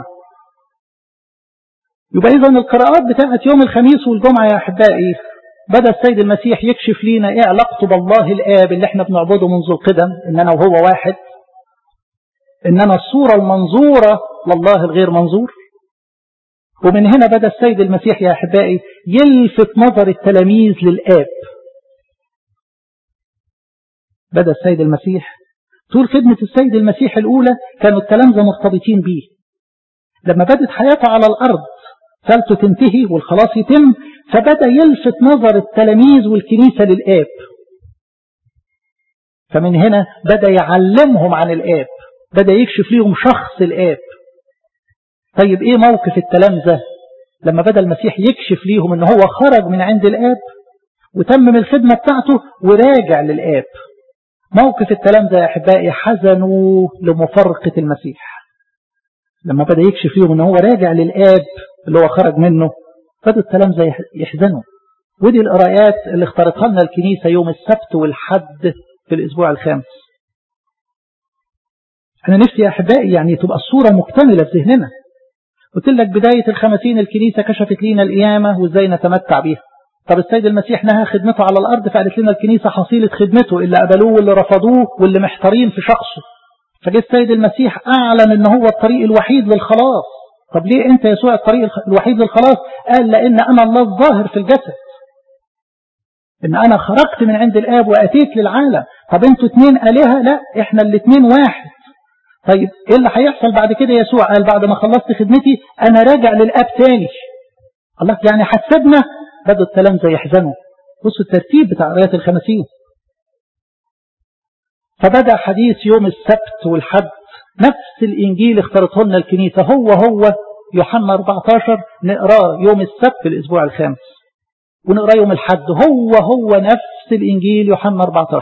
يبقى إذا القراءات بتاعت يوم الخميس والجمعة يا أحبائي بدأ السيد المسيح يكشف لينا إيه علاقته بالله الآب اللي احنا بنعبده منذ القدم إن أنا وهو واحد إن أنا الصورة المنظورة لله الغير منظور ومن هنا بدأ السيد المسيح يا أحبائي يلفت نظر التلاميذ للآب بدأ السيد المسيح طول خدمة السيد المسيح الأولى كانوا التلامذة مرتبطين به لما بدت حياته على الأرض ثالثه تنتهي والخلاص يتم فبدأ يلفت نظر التلاميذ والكنيسة للآب فمن هنا بدأ يعلمهم عن الآب بدأ يكشف لهم شخص الآب طيب ايه موقف التلامذة لما بدأ المسيح يكشف ليهم ان هو خرج من عند الآب وتمم الخدمة بتاعته وراجع للآب موقف التلامذة يا أحبائي حزنوا لمفارقة المسيح لما بدأ يكشف ليهم ان هو راجع للآب اللي هو خرج منه بدأوا التلامذة يحزنوا ودي القرايات اللي اختارتها لنا الكنيسة يوم السبت والحد في الأسبوع الخامس أنا نفسي يا أحبائي يعني تبقى الصورة مكتملة في ذهننا قلت لك بداية الخمسين الكنيسة كشفت لنا القيامة وازاي نتمتع بيها طب السيد المسيح نهى خدمته على الأرض فقالت لنا الكنيسة حصيلة خدمته اللي قبلوه واللي رفضوه واللي محتارين في شخصه فجاء السيد المسيح أعلن ان هو الطريق الوحيد للخلاص طب ليه انت يسوع الطريق الوحيد للخلاص قال لان انا الله الظاهر في الجسد ان انا خرجت من عند الاب واتيت للعالم طب انتوا اتنين الهه لا احنا الاتنين واحد طيب ايه اللي هيحصل بعد كده يسوع قال بعد ما خلصت خدمتي انا راجع للاب تاني الله يعني حسبنا بدوا التلامذة يحزنوا بصوا الترتيب بتاع قرايه الخمسين فبدأ حديث يوم السبت والحد نفس الإنجيل اختارته لنا الكنيسة هو هو يوحنا 14 نقراه يوم السبت في الأسبوع الخامس ونقراه يوم الحد هو هو نفس الإنجيل يوحنا 14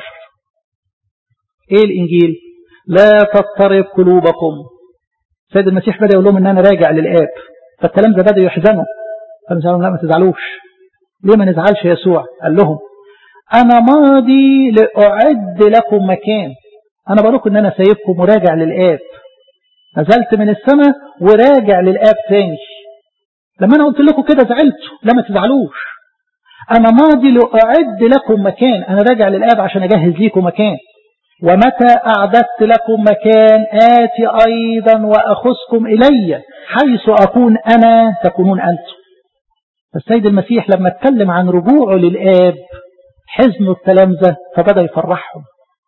إيه الإنجيل لا تضطرب قلوبكم سيد المسيح بدأ يقول لهم إن أنا راجع للآب فالكلام ده بدأ يحزنوا فقالوا لا ما تزعلوش ليه ما نزعلش يسوع قال لهم أنا ماضي لأعد لكم مكان أنا بقول لكم إن أنا سايبكم وراجع للآب نزلت من السماء وراجع للآب تاني لما أنا قلت لكم كده زعلتوا لا ما تزعلوش أنا ماضي لأعد لكم مكان أنا راجع للآب عشان أجهز لكم مكان ومتى أعددت لكم مكان آتي أيضا وأخذكم إلي حيث أكون أنا تكونون أنتم السيد المسيح لما اتكلم عن رجوعه للآب حزنوا التلامذة فبدأ يفرحهم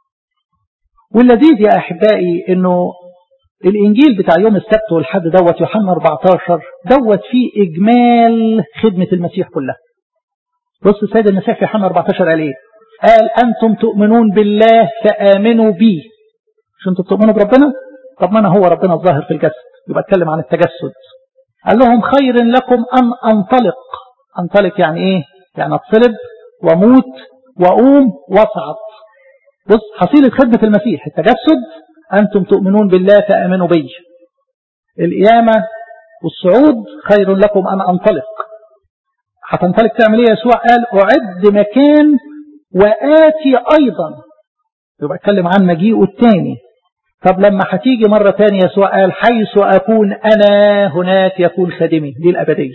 واللذيذ يا أحبائي أنه الإنجيل بتاع يوم السبت والحد دوت يوحنا 14 دوت فيه إجمال خدمة المسيح كلها بص السيد المسيح في يوحنا 14 قال إيه قال أنتم تؤمنون بالله فآمنوا بي مش أنتم تؤمنوا بربنا طب ما أنا هو ربنا الظاهر في الجسد يبقى اتكلم عن التجسد قال لهم خير لكم أن أنطلق أنطلق يعني إيه يعني أتصلب وموت وأقوم وأصعد بص حصيلة خدمة المسيح التجسد أنتم تؤمنون بالله فآمنوا بي القيامة والصعود خير لكم أن أنطلق هتنطلق تعمل ايه يسوع قال أعد مكان وآتي أيضا يبقى اتكلم عن مجيئه الثاني طب لما هتيجي مرة ثانية يسوع قال حيث أكون أنا هناك يكون خادمي دي الأبدية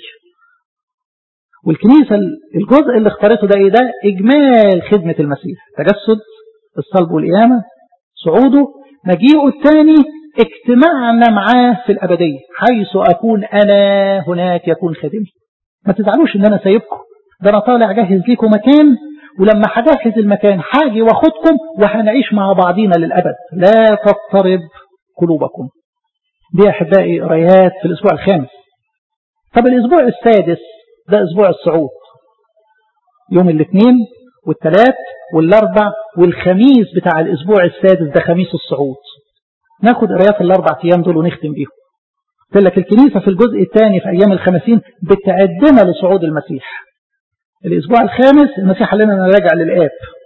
والكنيسة الجزء اللي اختارته ده ايه ده إجمال خدمة المسيح تجسد الصلب والقيامة صعوده مجيئه الثاني اجتماعنا معاه في الأبدية حيث أكون أنا هناك يكون خادمي ما تزعلوش ان انا سايبكم ده انا طالع اجهز لكم مكان ولما هجهز المكان هاجي واخدكم وهنعيش مع بعضينا للابد لا تضطرب قلوبكم دي احبائي قرايات في الاسبوع الخامس طب الاسبوع السادس ده اسبوع الصعود يوم الاثنين والثلاث والاربع والخميس بتاع الاسبوع السادس ده خميس الصعود ناخد قرايات الاربع ايام دول ونختم بيهم قلت لك الكنيسة في الجزء الثاني في أيام الخمسين بتقدمها لصعود المسيح الأسبوع الخامس المسيح قال لنا نراجع للآب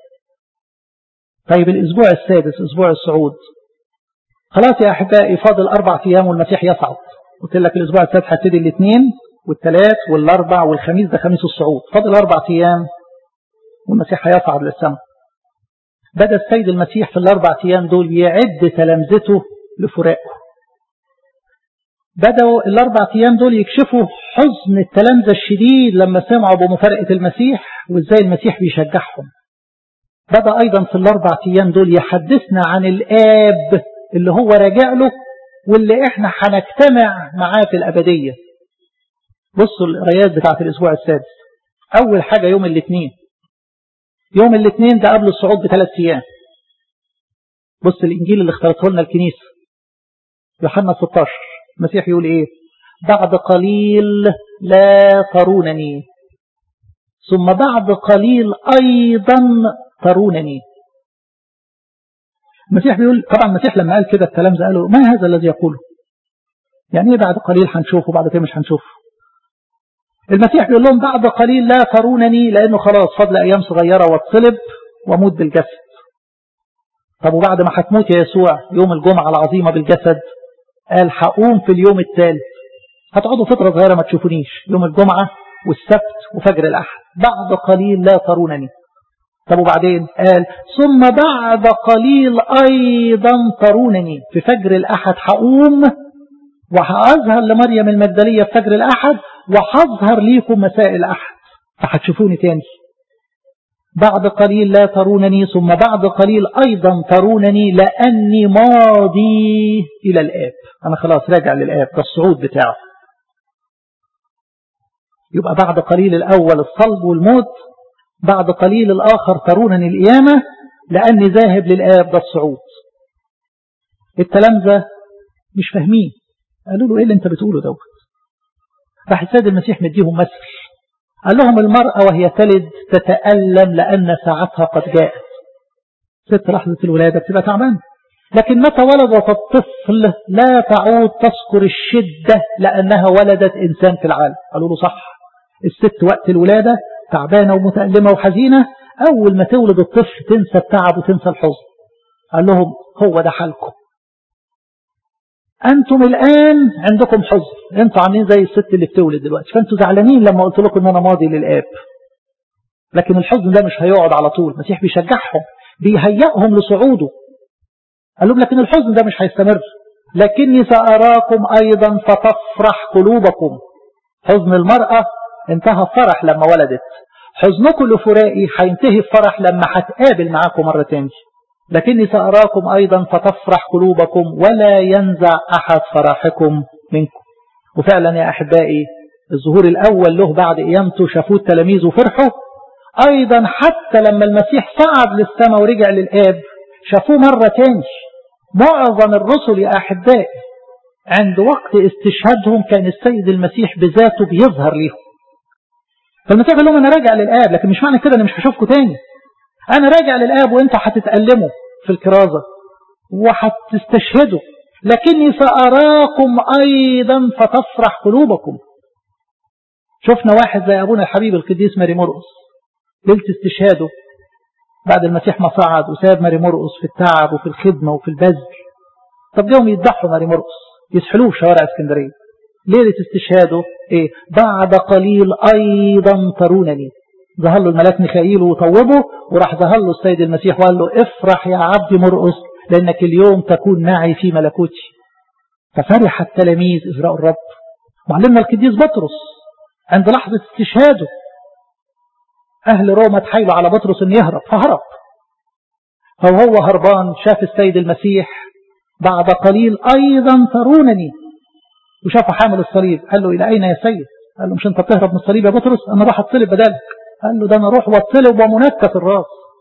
طيب الأسبوع السادس أسبوع الصعود خلاص يا أحبائي فاضل أربع أيام والمسيح يصعد قلت لك الأسبوع السادس هبتدي الاثنين والثلاث والأربع والخميس ده خميس الصعود فاضل أربع أيام والمسيح هيصعد للسماء بدأ السيد المسيح في الأربع أيام دول يعد تلامذته لفراقه بدأوا الأربع أيام دول يكشفوا حزن التلامذة الشديد لما سمعوا بمفارقة المسيح وإزاي المسيح بيشجعهم بدأ أيضا في الأربع أيام دول يحدثنا عن الآب اللي هو راجع له واللي إحنا هنجتمع معاه في الأبدية بصوا القرايات بتاعت الأسبوع السادس أول حاجة يوم الاثنين يوم الاثنين ده قبل الصعود بثلاث أيام بص الإنجيل اللي اختارته لنا الكنيسة يوحنا 16 المسيح يقول ايه بعد قليل لا ترونني ثم بعد قليل ايضا ترونني المسيح بيقول طبعا المسيح لما قال كده التلامذة قالوا ما هذا الذي يقوله يعني ايه بعد قليل هنشوفه بعد كده مش هنشوفه المسيح بيقول لهم بعد قليل لا ترونني لانه خلاص فضل ايام صغيرة واتصلب واموت بالجسد طب وبعد ما هتموت يا يسوع يوم الجمعة العظيمة بالجسد قال هقوم في اليوم الثالث هتقعدوا فترة صغيرة ما تشوفونيش يوم الجمعة والسبت وفجر الأحد بعد قليل لا ترونني طب وبعدين قال ثم بعد قليل أيضا ترونني في فجر الأحد هقوم وهأظهر لمريم المجدلية في فجر الأحد وهظهر ليكم مساء الأحد فهتشوفوني تاني بعد قليل لا ترونني ثم بعد قليل أيضا ترونني لأني ماضي إلى الآب أنا خلاص راجع للآب ده الصعود بتاعه يبقى بعد قليل الأول الصلب والموت بعد قليل الآخر ترونني القيامة لأني ذاهب للآب ده الصعود التلامذة مش فاهمين قالوا له ايه اللي انت بتقوله دوت راح السيد المسيح مديهم مثل قال لهم المرأة وهي تلد تتألم لأن ساعتها قد جاءت ست لحظة الولادة بتبقى تعبان لكن متى ولدت الطفل لا تعود تذكر الشدة لأنها ولدت إنسان في العالم قالوا له صح الست وقت الولادة تعبانة ومتألمة وحزينة أول ما تولد الطفل تنسى التعب وتنسى الحزن قال لهم هو ده حالكم أنتم الآن عندكم حزن أنتم عاملين زي الست اللي بتولد دلوقتي فأنتم زعلانين لما قلت لكم أن أنا ماضي للآب لكن الحزن ده مش هيقعد على طول المسيح بيشجعهم بيهيئهم لصعوده قال لهم لكن الحزن ده مش هيستمر لكني سأراكم أيضا فتفرح قلوبكم حزن المرأة انتهى الفرح لما ولدت حزنكم لفرائي هينتهي الفرح لما هتقابل معاكم مرة تاني لكني سأراكم أيضا فتفرح قلوبكم ولا ينزع أحد فرحكم منكم وفعلا يا أحبائي الظهور الأول له بعد قيامته شافوه التلاميذ وفرحوا أيضا حتى لما المسيح صعد للسماء ورجع للآب شافوه مرة تاني معظم الرسل يا أحبائي عند وقت استشهادهم كان السيد المسيح بذاته بيظهر ليهم فالمسيح قال لهم أنا راجع للآب لكن مش معنى كده أنا مش هشوفكم تاني أنا راجع للآب وأنتوا هتتألموا في الكرازة وهتستشهدوا لكني سأراكم أيضا فتفرح قلوبكم شفنا واحد زي أبونا الحبيب القديس ماري مرقس ليلة استشهاده بعد المسيح ما صعد وساب ماري مرقس في التعب وفي الخدمة وفي البذل طب جاهم يذبحوا ماري مرقس يسحلوه في شوارع اسكندرية ليلة استشهاده ايه بعد قليل ايضا ترونني ظهر له الملاك ميخائيل وطوبه وراح ظهر له السيد المسيح وقال له افرح يا عبد مرقس لانك اليوم تكون معي في ملكوتي ففرح التلاميذ اذ راوا الرب معلمنا القديس بطرس عند لحظة استشهاده أهل روما تحايلوا على بطرس أن يهرب فهرب فهو هربان شاف السيد المسيح بعد قليل أيضا ترونني وشافه حامل الصليب قال له إلى أين يا سيد قال له مش أنت بتهرب من الصليب يا بطرس أنا راح أتصلب بدالك قال له ده أنا أروح واتصلب ومنكت الراس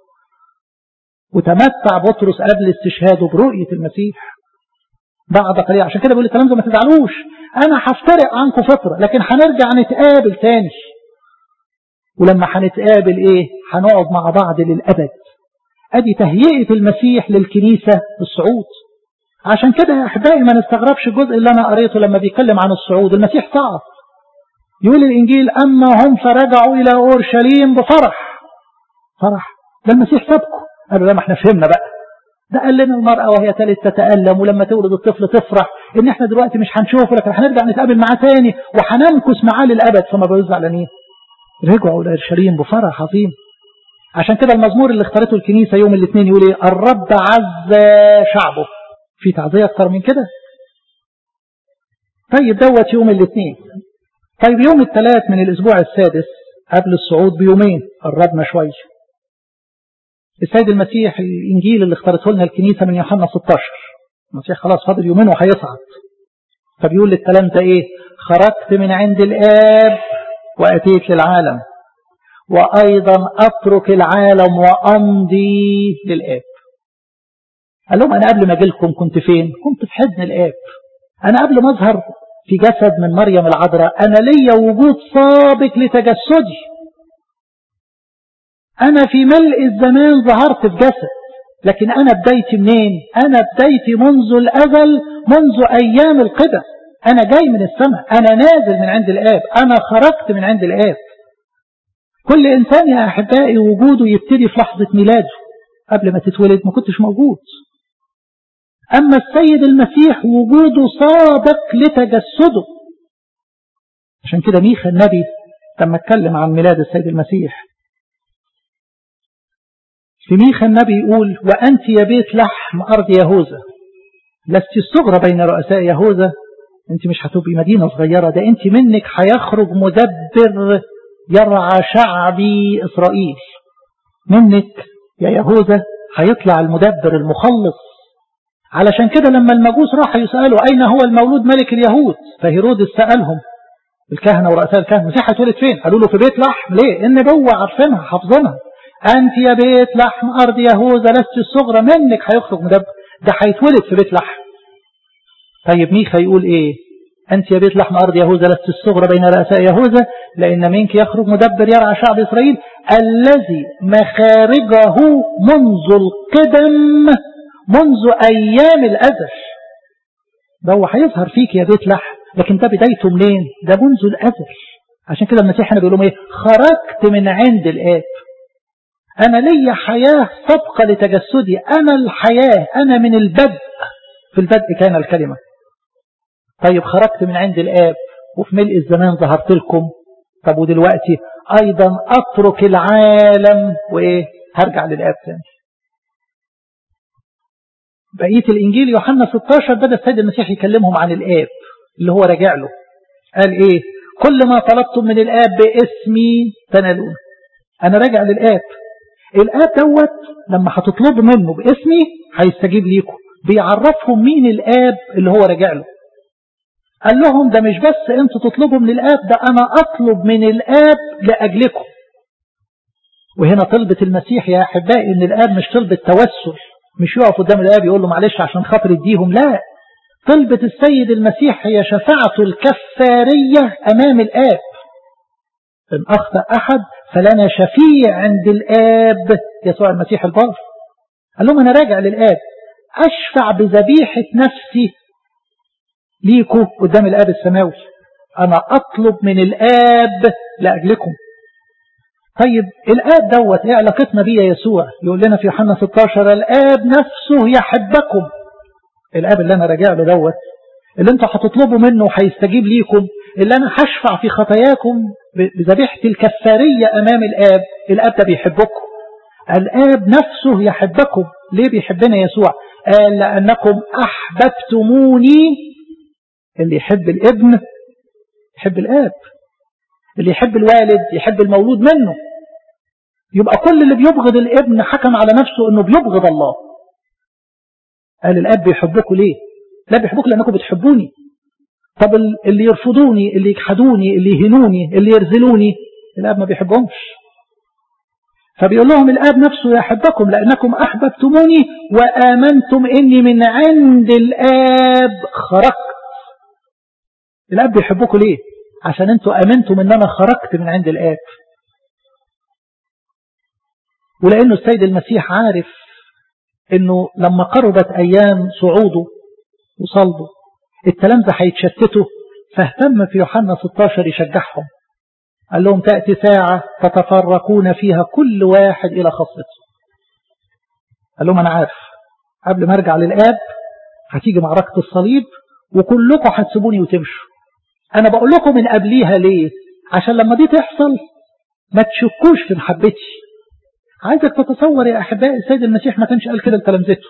وتمتع بطرس قبل استشهاده برؤية المسيح بعد قليل عشان كده بيقول الكلام ده ما تزعلوش أنا هفترق عنكم فترة لكن هنرجع نتقابل تاني ولما هنتقابل ايه هنقعد مع بعض للأبد ادي تهيئة المسيح للكنيسة بالصعود عشان كده يا احبائي ما نستغربش الجزء اللي انا قريته لما بيتكلم عن الصعود المسيح صعد يقول الانجيل اما هم فرجعوا الى اورشليم بفرح فرح ده المسيح سابكم قالوا لا ما احنا فهمنا بقى ده قال لنا المرأة وهي تلد تتألم ولما تولد الطفل تفرح ان احنا دلوقتي مش هنشوفه لكن هنرجع نتقابل معاه تاني وهنمكث معاه للأبد فما بقوا زعلانين رجعوا لأورشليم بفرح عظيم عشان كده المزمور اللي اختارته الكنيسة يوم الاثنين يقول ايه الرب عز شعبه في تعزية اكتر من كده طيب دوت يوم الاثنين طيب يوم الثلاث من الاسبوع السادس قبل الصعود بيومين قربنا شوية السيد المسيح الانجيل اللي اختارته لنا الكنيسة من يوحنا 16 المسيح خلاص فاضل يومين وهيصعد فبيقول للكلام ده ايه خرجت من عند الاب وأتيت للعالم وأيضا أترك العالم وأمضي للآب قال لهم أنا قبل ما أجيلكم كنت فين كنت في حضن الآب أنا قبل ما أظهر في جسد من مريم العذراء أنا ليا وجود سابق لتجسدي أنا في ملء الزمان ظهرت في جسد لكن أنا بدايتي منين أنا بدايتي منذ الأزل منذ أيام القدم أنا جاي من السماء أنا نازل من عند الآب أنا خرجت من عند الآب كل إنسان يا أحبائي وجوده يبتدي في لحظة ميلاده قبل ما تتولد ما كنتش موجود أما السيد المسيح وجوده سابق لتجسده عشان كده ميخا النبي لما اتكلم عن ميلاد السيد المسيح في ميخا النبي يقول وأنت يا بيت لحم أرض يهوذا لست الصغرى بين رؤساء يهوذا انت مش هتبقي مدينة صغيرة ده انت منك هيخرج مدبر يرعى شعبي إسرائيل منك يا يهوذا هيطلع المدبر المخلص علشان كده لما المجوس راحوا يسألوا أين هو المولود ملك اليهود فهيرودس سألهم الكهنة ورؤساء الكهنة المسيح هيتولد فين قالوا له في بيت لحم ليه النبوة عارفينها حافظينها أنت يا بيت لحم أرض يهوذا لست الصغرى منك هيخرج مدبر ده هيتولد في بيت لحم طيب ميخا يقول ايه أنت يا بيت لحم أرض يهوذا لست الصغرى بين رؤساء يهوذا لأن منك يخرج مدبر يرعى شعب إسرائيل الذي مخارجه منذ القدم منذ أيام الأزل ده هو هيظهر فيك يا بيت لحم لكن ده بدايته منين ده منذ الأزل عشان كده المسيح هنا بيقول لهم ايه خرجت من عند الآب أنا لي حياة سابقة لتجسدي أنا الحياة أنا من البدء في البدء كان الكلمة طيب خرجت من عند الآب وفي ملء الزمان ظهرت لكم طب ودلوقتي أيضا أترك العالم وإيه هرجع للآب تاني بقية الإنجيل يوحنا 16 بدأ السيد المسيح يكلمهم عن الآب اللي هو راجع له قال إيه كل ما طلبتم من الآب باسمي تنالون أنا راجع للآب الآب دوت لما هتطلبوا منه باسمي هيستجيب ليكم بيعرفهم مين الآب اللي هو راجع له قال لهم ده مش بس انتوا تطلبوا من الآب ده أنا أطلب من الآب لأجلكم وهنا طلبة المسيح يا أحبائي إن الآب مش طلبة توسل مش يقف قدام الآب يقول له معلش عشان خاطر اديهم لا طلبة السيد المسيح هي شفاعته الكفارية أمام الآب إن أخطأ أحد فلنا شفيع عند الآب يسوع المسيح البار قال لهم أنا راجع للآب أشفع بذبيحة نفسي ليكوا قدام الآب السماوي أنا أطلب من الآب لأجلكم طيب الآب دوت ايه علاقتنا بيه يا يسوع يقول لنا في يوحنا 16 الآب نفسه يحبكم الآب اللي أنا راجع له دوت اللي انتوا هتطلبوا منه وهيستجيب ليكم اللي أنا هشفع في خطاياكم بذبيحتي الكفارية أمام الآب الآب ده بيحبكم الآب نفسه يحبكم ليه بيحبنا يسوع قال لأنكم أحببتموني اللي يحب الابن يحب الآب اللي يحب الوالد يحب المولود منه يبقى كل اللي بيبغض الابن حكم على نفسه انه بيبغض الله قال الاب بيحبكم ليه لا بيحبكم لانكم بتحبوني طب اللي يرفضوني اللي يجحدوني اللي يهنوني اللي يرزلوني الاب ما بيحبهمش فبيقول لهم الاب نفسه يحبكم لانكم احببتموني وامنتم اني من عند الاب خرجت الاب بيحبكم ليه عشان انتوا امنتم ان انا خرجت من عند الاب ولانه السيد المسيح عارف انه لما قربت ايام صعوده وصلبه التلامذة هيتشتتوا فاهتم في يوحنا 16 يشجعهم قال لهم تأتي ساعة تتفرقون فيها كل واحد إلى خاصته قال لهم أنا عارف قبل ما أرجع للآب هتيجي معركة الصليب وكلكم هتسيبوني وتمشوا أنا بقول لكم من قبليها ليه عشان لما دي تحصل ما تشكوش في محبتي عايزك تتصور يا أحبائي السيد المسيح ما كانش قال كده لتلامذته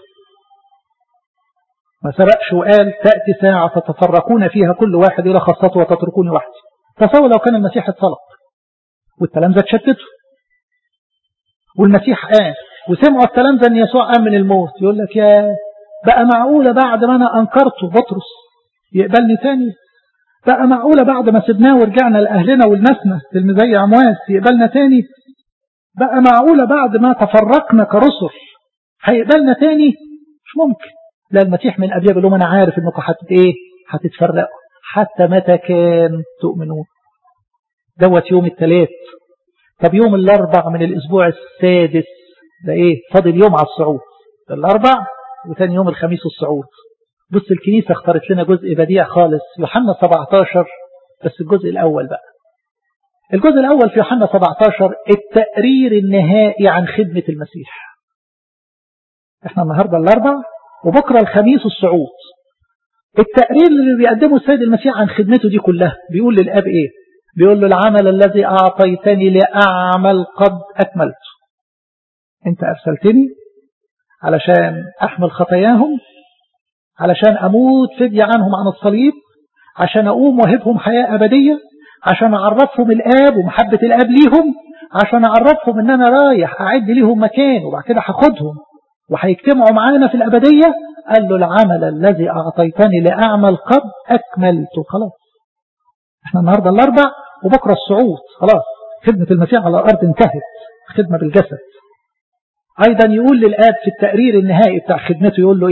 ما سبقش وقال تأتي ساعة تتفرقون فيها كل واحد إلى خاصته وتتركوني وحدي تصور لو كان المسيح اتصلب والتلامذة اتشتتوا والمسيح قام وسمعوا التلامذة ان يسوع قام من الموت يقول لك يا بقى معقولة بعد ما انا انكرته بطرس يقبلني تاني بقى معقولة بعد ما سبناه ورجعنا لأهلنا ولناسنا تلميذي عمواس يقبلنا تاني بقى معقولة بعد ما تفرقنا كرسل هيقبلنا تاني مش ممكن لا المسيح من قبلها بيقول لهم انا عارف انكم حت ايه هتتفرقوا حتى متى كان تؤمنون دوت يوم الثلاث طب يوم الاربع من الاسبوع السادس ده ايه فاضل يوم على الصعود الاربع وثاني يوم الخميس الصعود بص الكنيسة اختارت لنا جزء بديع خالص يوحنا 17 بس الجزء الأول بقى الجزء الأول في يوحنا 17 التقرير النهائي عن خدمة المسيح احنا النهاردة الأربع وبكرة الخميس الصعود التقرير اللي بيقدمه السيد المسيح عن خدمته دي كلها بيقول للأب ايه بيقول له العمل الذي أعطيتني لأعمل قد أكملت انت أرسلتني علشان أحمل خطاياهم علشان أموت فدية عنهم عن الصليب عشان أقوم وهبهم حياة أبدية عشان أعرفهم الآب ومحبة الآب ليهم عشان أعرفهم إن أنا رايح أعد ليهم مكان وبعد كده هاخدهم وهيجتمعوا معانا في الأبدية قال له العمل الذي أعطيتني لأعمل قد أكملته خلاص احنا النهاردة الأربع وبكرة الصعود خلاص خدمة المسيح على الأرض انتهت خدمة بالجسد أيضا يقول للآب في التقرير النهائي بتاع خدمته يقول له إيه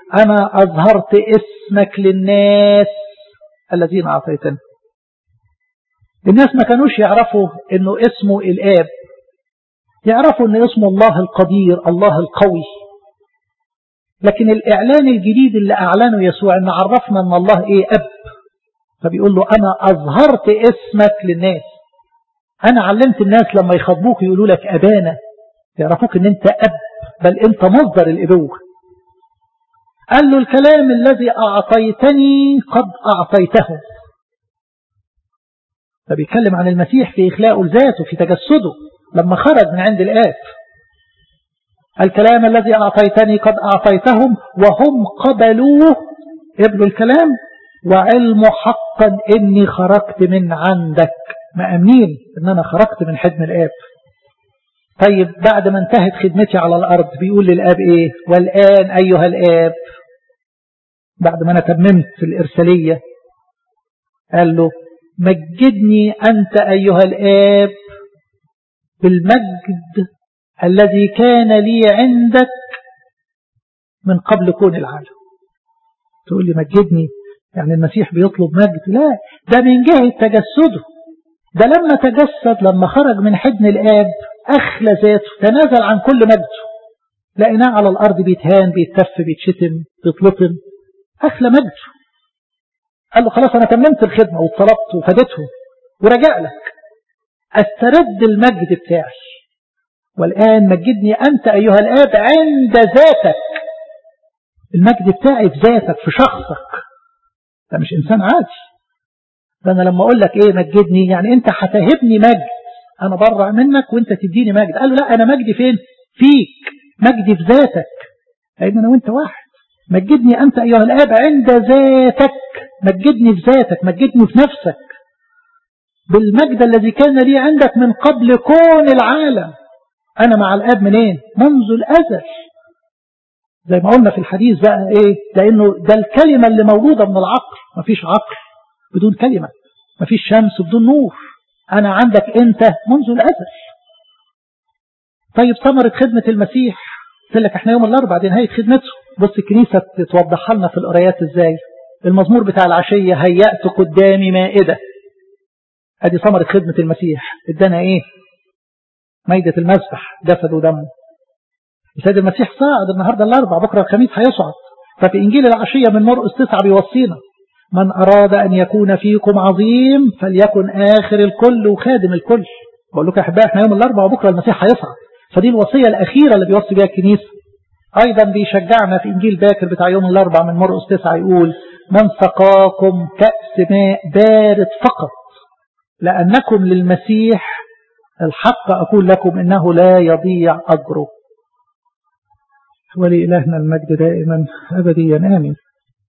أنا أظهرت اسمك للناس الذين أعطيتنا الناس ما كانوش يعرفوا أنه اسمه الآب يعرفوا أن اسمه الله القدير الله القوي لكن الإعلان الجديد اللي أعلنه يسوع أن عرفنا أن الله إيه أب فبيقول له أنا أظهرت اسمك للناس أنا علمت الناس لما يخاطبوك يقولوا لك أبانا يعرفوك أن أنت أب بل أنت مصدر الإبوة قال له الكلام الذي أعطيتني قد أعطيته فبيتكلم عن المسيح في إخلاقه لذاته في تجسده لما خرج من عند الآب الكلام الذي أعطيتني قد أعطيتهم وهم قبلوه قبلوا الكلام وعلم حقا إني خرجت من عندك مأمنين إن أنا خرجت من حجم الآب طيب بعد ما انتهت خدمتي على الأرض بيقول للآب إيه والآن أيها الآب بعد ما أنا تممت الإرسالية قال له مجدني أنت أيها الآب بالمجد الذي كان لي عندك من قبل كون العالم تقول لي مجدني يعني المسيح بيطلب مجد لا ده من جهة تجسده ده لما تجسد لما خرج من حضن الآب أخلى ذاته تنازل عن كل مجده لقيناه على الأرض بيتهان بيتف بيتشتم بيتلطم أخلى مجده قال له خلاص أنا تممت الخدمة واتصلبت وفدته ورجع لك أسترد المجد بتاعي والآن مجدني أنت أيها الآب عند ذاتك المجد بتاعي في ذاتك في شخصك ده مش إنسان عادي ده أنا لما أقول لك إيه مجدني يعني أنت هتهبني مجد أنا برع منك وأنت تديني مجد قال له لا أنا مجدي فين فيك مجدي في ذاتك لأن أنا وأنت واحد مجدني أنت أيها الآب عند ذاتك مجدني في ذاتك مجدني في نفسك بالمجد الذي كان لي عندك من قبل كون العالم أنا مع الآب منين منذ الأزل زي ما قلنا في الحديث بقى إيه لأنه ده الكلمة اللي موجودة من العقل مفيش عقل بدون كلمة مفيش شمس بدون نور أنا عندك أنت منذ الأزل طيب ثمرة خدمة المسيح قلت لك احنا يوم الأربع دي نهاية خدمته بص الكنيسة توضحها لنا في القرايات ازاي المزمور بتاع العشية هيأت قدامي مائدة ادي ثمرة خدمة المسيح ادانا ايه ميدة المسبح جسد ودمه السيد المسيح صاعد النهاردة الأربع بكرة الخميس هيصعد ففي إنجيل العشية من مرقس تسعة بيوصينا من أراد أن يكون فيكم عظيم فليكن آخر الكل وخادم الكل بقول لكم يا أحبائي احنا يوم الأربع وبكرة المسيح هيصعد فدي الوصية الأخيرة اللي بيوصي بها الكنيسة أيضا بيشجعنا في إنجيل باكر بتاع يوم الأربع من مرقس تسعة يقول من سقاكم كأس ماء بارد فقط لأنكم للمسيح الحق أقول لكم إنه لا يضيع أجره ولإلهنا المجد دائما أبديا آمين